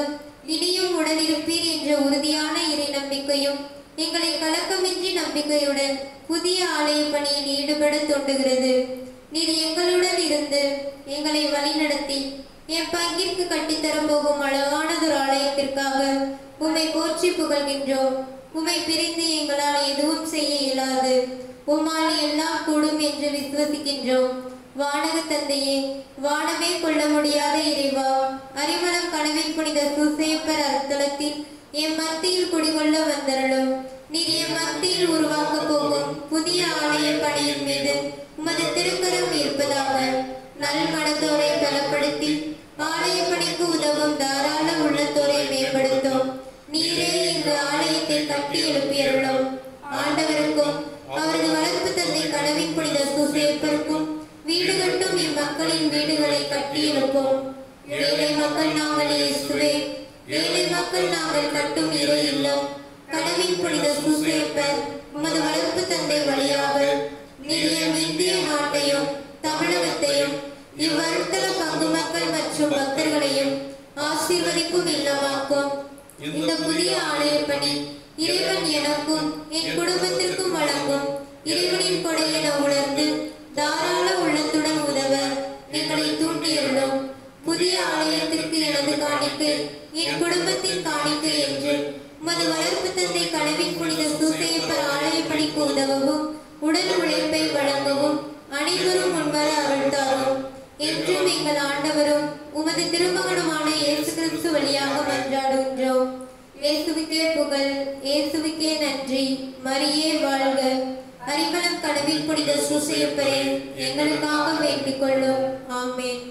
Speaker 2: இனியும் உடனிருப்பீர் என்ற உறுதியான இறை நம்பிக்கையும் எங்களை கலக்கமின்றி நம்பிக்கையுடன் புதிய ஆலய பணியில் ஈடுபட தோன்றுகிறது நீர் எங்களுடன் இருந்து எங்களை வழிநடத்தி என் பங்கிற்கு கட்டித்தரப் போகும் அழகானதொரு ஆலயத்திற்காக உம்மை போற்றி புகழ்கின்றோம் உம்மை பிரிந்து எங்களால் எதுவும் செய்ய இயலாது உம்மால் எல்லாம் கூடும் என்று விசுவசிக்கின்றோம் வானக தந்தையே வானமே கொள்ள முடியாத இறைவா அறிமணம் கனவின் புனித சூசேப்பர் அர்த்தலத்தில் என் மத்தியில் குடிகொள்ள வந்தருளும் நீர் என் மத்தியில் உருவாக்க போகும் புதிய ஆலய பணியின் மீது உமது திருக்கரம் இருப்பதாக நல் மனத்தோரை பலப்படுத்தி ஆலய பணிக்கு உதவும் தாராள உள்ளத்தோரை மேம்படுத்தும் நீரே இந்த ஆலயத்தை கட்டி எழுப்பியருளும் ஆண்டவருக்கும் அவரது வளர்ப்பு தந்தை கனவின் புனித சுசேப்பருக்கும் வீடு கட்டும் இம்மக்களின் வீடுகளை கட்டி எழுப்போம் ஏழை மக்கள் நாங்கள் இயேசுவே ஏழை மக்கள் நாங்கள் கட்டும் இறை இல்லம் கனவின் புனித சுசேப்பர் உமது வளர்ப்பு தந்தை வழியாக நீர் எம் இந்திய நாட்டையும் தமிழகத்தையும் இவ்வருத்தல பங்கு மக்கள் மற்றும் பக்தர்களையும் ஆசீர்வதிக்கும் இல்லமாக்கும் இந்த புதிய ஆலய பணி இறைவன் எனக்கும் என் குடும்பத்திற்கும் வழங்கும் இறைவனின் கொடை என உணர்ந்து தாராள உள்ளத்துடன் உதவ எங்களை தூண்டியுள்ளோம் புதிய ஆலயத்திற்கு எனது காணிக்கை என் குடும்பத்தின் காணிக்கை என்று உமது வளர்ப்பு தந்தை கனவின் புனித சூசையப்பர் ஆலய பணிக்கு உதவவும் உடல் உழைப்பை வழங்கவும் அனைவரும் முன்வர அருள்தாரும் என்றும் எங்கள் ஆண்டவரும் உமது திருமகனுமான இயேசு கிறிஸ்து வழியாக மன்றாடுகின்றோம் இயேசுவுக்கே புகழ் இயேசுவுக்கே நன்றி மரியே வாழ்க அறிமளம் கனவில் புனித சூசையப்பரே எங்களுக்காக வேண்டிக் கொள்ளும் ஆமென்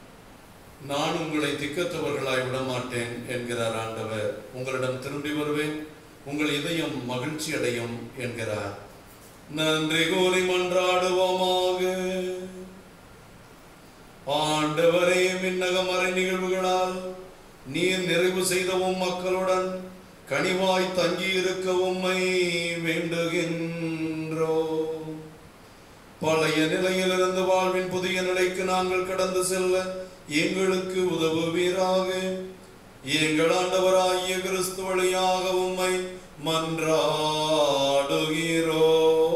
Speaker 1: நான் உங்களை திக்கற்றவர்களாய் விடமாட்டேன் என்கிறார் ஆண்டவர் உங்களிடம் திரும்பி வருவேன் உங்கள் இதயம் மகிழ்ச்சி அடையும் என்கிறார் நன்றி கூறி மன்றாடுவோமாக ஆண்டவரே விண்ணக மறை நிகழ்வுகளால் நீர் நிறைவு செய்தவும் மக்களுடன் கனிவாய் தங்கி இருக்க உம்மை வேண்டுகின்றோ பழைய நிலையிலிருந்து வாழ்வின் புதிய நிலைக்கு நாங்கள் கடந்து செல்ல எங்களுக்கு உதவுவீராக எங்கள் ஆண்டவராகிய கிறிஸ்து வழியாக உம்மை மன்றாடுகிறோ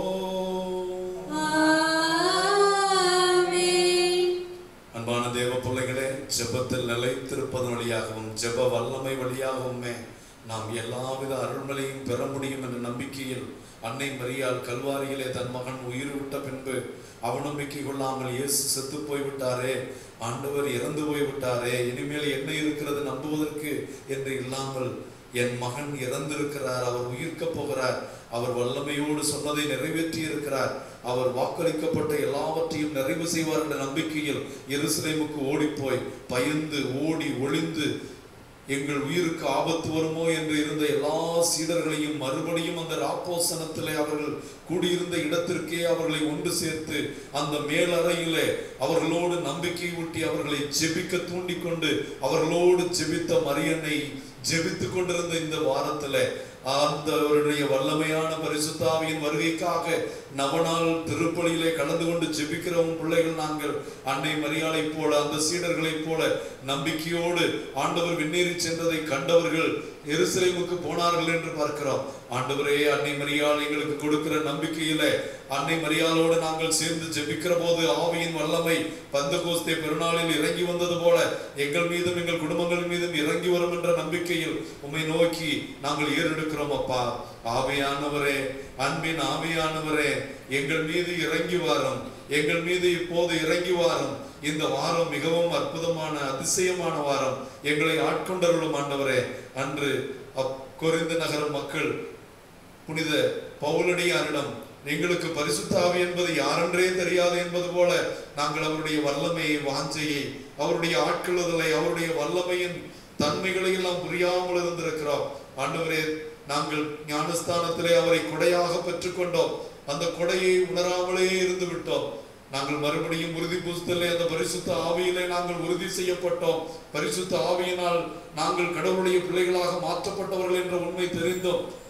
Speaker 2: ஆமென்
Speaker 1: அன்பான தேவ பிள்ளைகளே ஜெபத்தில் நிலைத்திருப்பதன் வழியாகவும் ஜெப வல்லமை வழியாகவுமே நாம் எல்லாவித அருள்மலையும் பெற முடியும் என்ற நம்பிக்கையில் அன்னை மரியாள் கல்வாரியிலே தன் மகன் உயிர் விட்ட பின்பு அவநம்பிக்கை கொள்ளாமல் இயேசு செத்து போய்விட்டாரே ஆண்டவர் இறந்து போய்விட்டாரே இனிமேல் என்ன இருக்கிறது நம்புவதற்கு என்று இல்லாமல் என் மகன் இறந்திருக்கிறார் அவர் உயிர்க்கப் போகிறார் அவர் வல்லமையோடு சொன்னதை நிறைவேற்றி இருக்கிறார் அவர் வாக்களிக்கப்பட்ட எல்லாவற்றையும் நிறைவு செய்வார் என்ற நம்பிக்கையில் எருசலேமுக்கு ஓடிப்போய் பயந்து ஓடி ஒளிந்து எங்கள் உயிருக்கு ஆபத்து வருமோ என்று இருந்த எல்லா சீடர்களையும் மறுபடியும் அந்த ராப்போசனத்திலே அவர்கள் கூடியிருந்த இடத்திற்கே அவர்களை ஒன்று சேர்த்து அந்த மேலறையிலே அவர்களோடு நம்பிக்கை ஊட்டி அவர்களை ஜெபிக்க தூண்டிக்கொண்டு அவர்களோடு ஜெபித்த மரியனை ஜெபித்துக் கொண்டிருந்த இந்த வாரத்திலே ஆண்டவருடைய வல்லமையான பரிசுத்தாவியின் வருகைக்காக நவநாள் திருப்பலியிலே கலந்து கொண்டு ஜெபிக்கிறவங்க பிள்ளைகள் நாங்கள் அன்னை மரியாதை போல அந்த சீடர்களைப் போல நம்பிக்கையோடு ஆண்டவர் விண்ணேறி சென்றதை கண்டவர்கள் எருசலேமுக்கு போனார்கள் என்று பார்க்கிறோம் ஆண்டவரே அன்னை மரியாள் எங்களுக்கு கொடுக்கிற நம்பிக்கையிலே அன்னை மரியாளோடு நாங்கள் சேர்ந்து ஜெபிக்கிற போது ஆவியின் வல்லமை பந்தகோஸ்தே பெருநாளில் இறங்கி வந்தது போல எங்கள் மீதும் எங்கள் குடும்பங்கள் மீதும் இறங்கி வரும் என்ற நம்பிக்கையில் உம்மை நோக்கி நாங்கள் ஏறெடுக்கிறோம் அப்பா ஆவியானவரே அன்பின் ஆவியானவரே எங்கள் மீது இறங்கி வாரும் எங்கள் மீது இப்போது இறங்கி வாரும் இந்த வாரம் மிகவும் அற்புதமான அதிசயமான வாரம் எங்களை ஆட்கொண்டருளும் ஆண்டவரே அன்று அப் கொரிந்து நகர மக்கள் புனித பவுலடியாரிடம் எங்களுக்கு பரிசுத்த ஆவி என்பது யாரென்றே தெரியாது என்பது போல நாங்கள் அவருடைய வல்லமையை வாஞ்சையை அவருடைய ஆட்கொள்ளுதலை அவருடைய வல்லமையின் தன்மைகளை எல்லாம் புரியாமல் இருந்திருக்கிறோம் ஆண்டவரே நாங்கள் ஞானஸ்தானத்திலே அவரை கொடையாக பெற்றுக்கொண்டோம் அந்த கொடையை உணராமலே இருந்து விட்டோம் நாங்கள் மறுபடியும் உறுதி பூசுதலே அந்த பரிசுத்த ஆவியிலே நாங்கள் உறுதி செய்யப்பட்டோம் பரிசுத்த ஆவியினால் நாங்கள் கடவுளுடைய பிள்ளைகளாக மாற்றப்பட்டவர்கள் என்ற உண்மை தெரிந்தோம்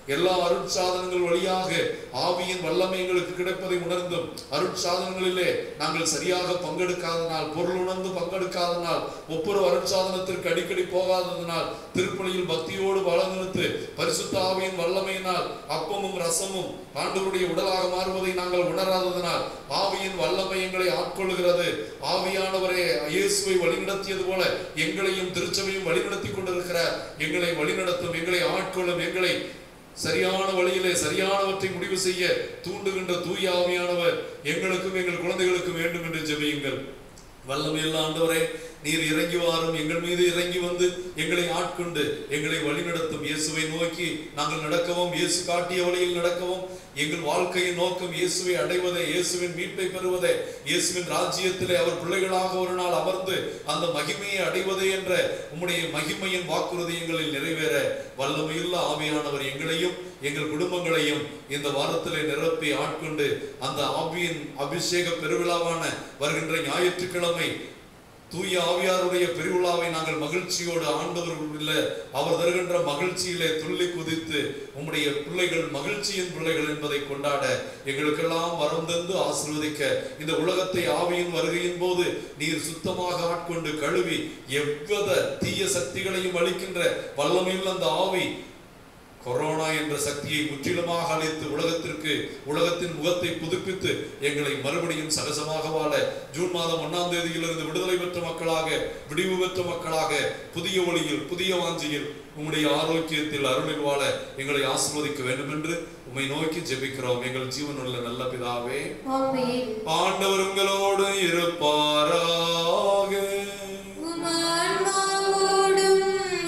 Speaker 1: எல்லா அருட்சாதனங்கள் வழியாக ஆவியின் வல்லமை எங்களுக்கு கிடைப்பதை உணர்ந்தும் அருட்சாதனங்களிலே நாங்கள் சரியாக பங்கெடுக்காதனால் பொருள் உணர்ந்து பங்கெடுக்காதனால் ஒவ்வொரு அருட்சாதனத்திற்கு அடிக்கடி போகாததனால் திருப்பலியில் பக்தியோடு வளர்ந்து பரிசுத்த ஆவியின் வல்லமையினால் அப்பமும் ரசமும் ஆண்டவருடைய உடலாக மாறுவதை நாங்கள் உணராததனால் ஆவியின் வல்லமை எங்களை ஆட்கொள்கிறது ஆவியானவரே இயேசுவை வழிநடத்தியது போல எங்களையும் திருச்சபையும் வழிநடத்தி கொண்டிருக்கிறார் எங்களை வழிநடத்தும் எங்களை ஆட்கொள்ளும் எங்களை சரியான வழியிலே சரியானவற்றை முடிவு செய்ய தூண்டுகின்ற தூய ஆவியானவர் எங்களுக்கும் எங்கள் குழந்தைகளுக்கும் வேண்டும் என்று ஜெபியுங்கள் வல்லமையுள்ள ஆண்டவரே நீர் இறங்கி வாரும் எங்கள் மீது இறங்கி வந்து எங்களை ஆட்கொண்டு எங்களை வழிநடத்தும் இயேசுவை நோக்கி நாங்கள் நடக்கவும் இயேசு காட்டிய வழியில் நடக்கவும் எங்கள் வாழ்க்கையின் நோக்கம் இயேசுவை அடைவதே இயேசுவின் மீட்பை பெறுவதே இயேசுவின் ராஜ்யத்திலே அவர் பிள்ளைகளாக ஒரு நாள் அமர்ந்து அந்த மகிமையை அடைவதே என்ற உம்முடைய மகிமையின் வாக்குறுதி எங்களில் நிறைவேற வல்லமையுள்ள ஆவியானவர் எங்களையும் எங்கள் குடும்பங்களையும் இந்த வாரத்திலே நிரப்பி ஆட்கொண்டு அந்த ஆவியின் அபிஷேக பெருவிழாவான வருகின்ற ஞாயிற்றுக்கிழமை தூய ஆவியாருடைய பெருவிழாவை நாங்கள் மகிழ்ச்சியோடு ஆண்டவர் உள்ள அவர் தருகின்ற மகிழ்ச்சியிலே துள்ளி குதித்து உம்முடைய பிள்ளைகள் மகிழ்ச்சியின் பிள்ளைகள் என்பதை கொண்டாட எங்களுக்கெல்லாம் வரம் தந்து ஆசீர்வதிக்க இந்த உலகத்தை ஆவியின் வருகையின் போது நீர் சுத்தமாக ஆட்கொண்டு கழுவி எவ்வித தீய சக்திகளையும் அளிக்கின்ற வல்லமையுள்ள அந்த ஆவி கொரோனா என்ற சக்தியை முற்றிலுமாக அழித்து உலகத்திற்கு உலகத்தின் முகத்தை புதுப்பித்து எங்களை மறுபடியும் சகசமாக வாழ ஜூன் மாதம் ஒன்னாம் தேதியிலிருந்து விடுதலை பெற்ற மக்களாக விடிவு பெற்ற மக்களாக புதிய ஒளியில் புதிய வாஞ்சியில் உம்முடைய ஆரோக்கியத்தில் அருளில் வாழ எங்களை ஆசீர்வதிக்க வேண்டும் என்று உம்மை நோக்கி ஜெபிக்கிறோம் எங்கள் ஜீவனுள்ள நல்ல பிதாவே
Speaker 2: ஆமென்
Speaker 1: ஆண்டவர் உங்களோடு இருப்பாராக
Speaker 2: உம் ஆன்மாவோடும்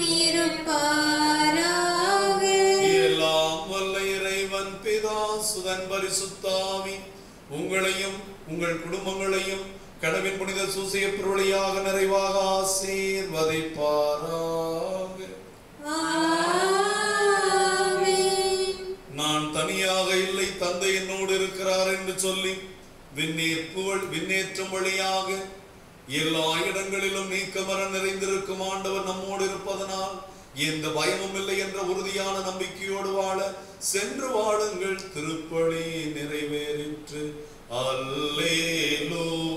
Speaker 2: இருப்பாராக
Speaker 1: எல்லாம் வல்ல இறைவன் பிதா சுதன் பரிசுத்தாவி உங்களையும் உங்கள் குடும்பங்களையும் கடவின் புனித சூசிய வழியாக நிறைவாக ஆசீர்வதிப்பாராக
Speaker 2: ஆமென்
Speaker 1: நான் தனியாக இல்லை தந்தை என்னோடு இருக்கிறார் என்று சொல்லி விண்ணேற் புகழ் விண்ணேற்றம் வழியாக எல்லா இடங்களிலும் நீக்கமர நிறைந்திருக்கும் ஆண்டவர் நம்மோடு இருப்பதனால் எந்த பயமும் இல்லை என்ற உறுதியான நம்பிக்கையோடு வாழ சென்று வாழுங்கள் திருப்பலி நிறைவேறிற்று அல்லேலூயா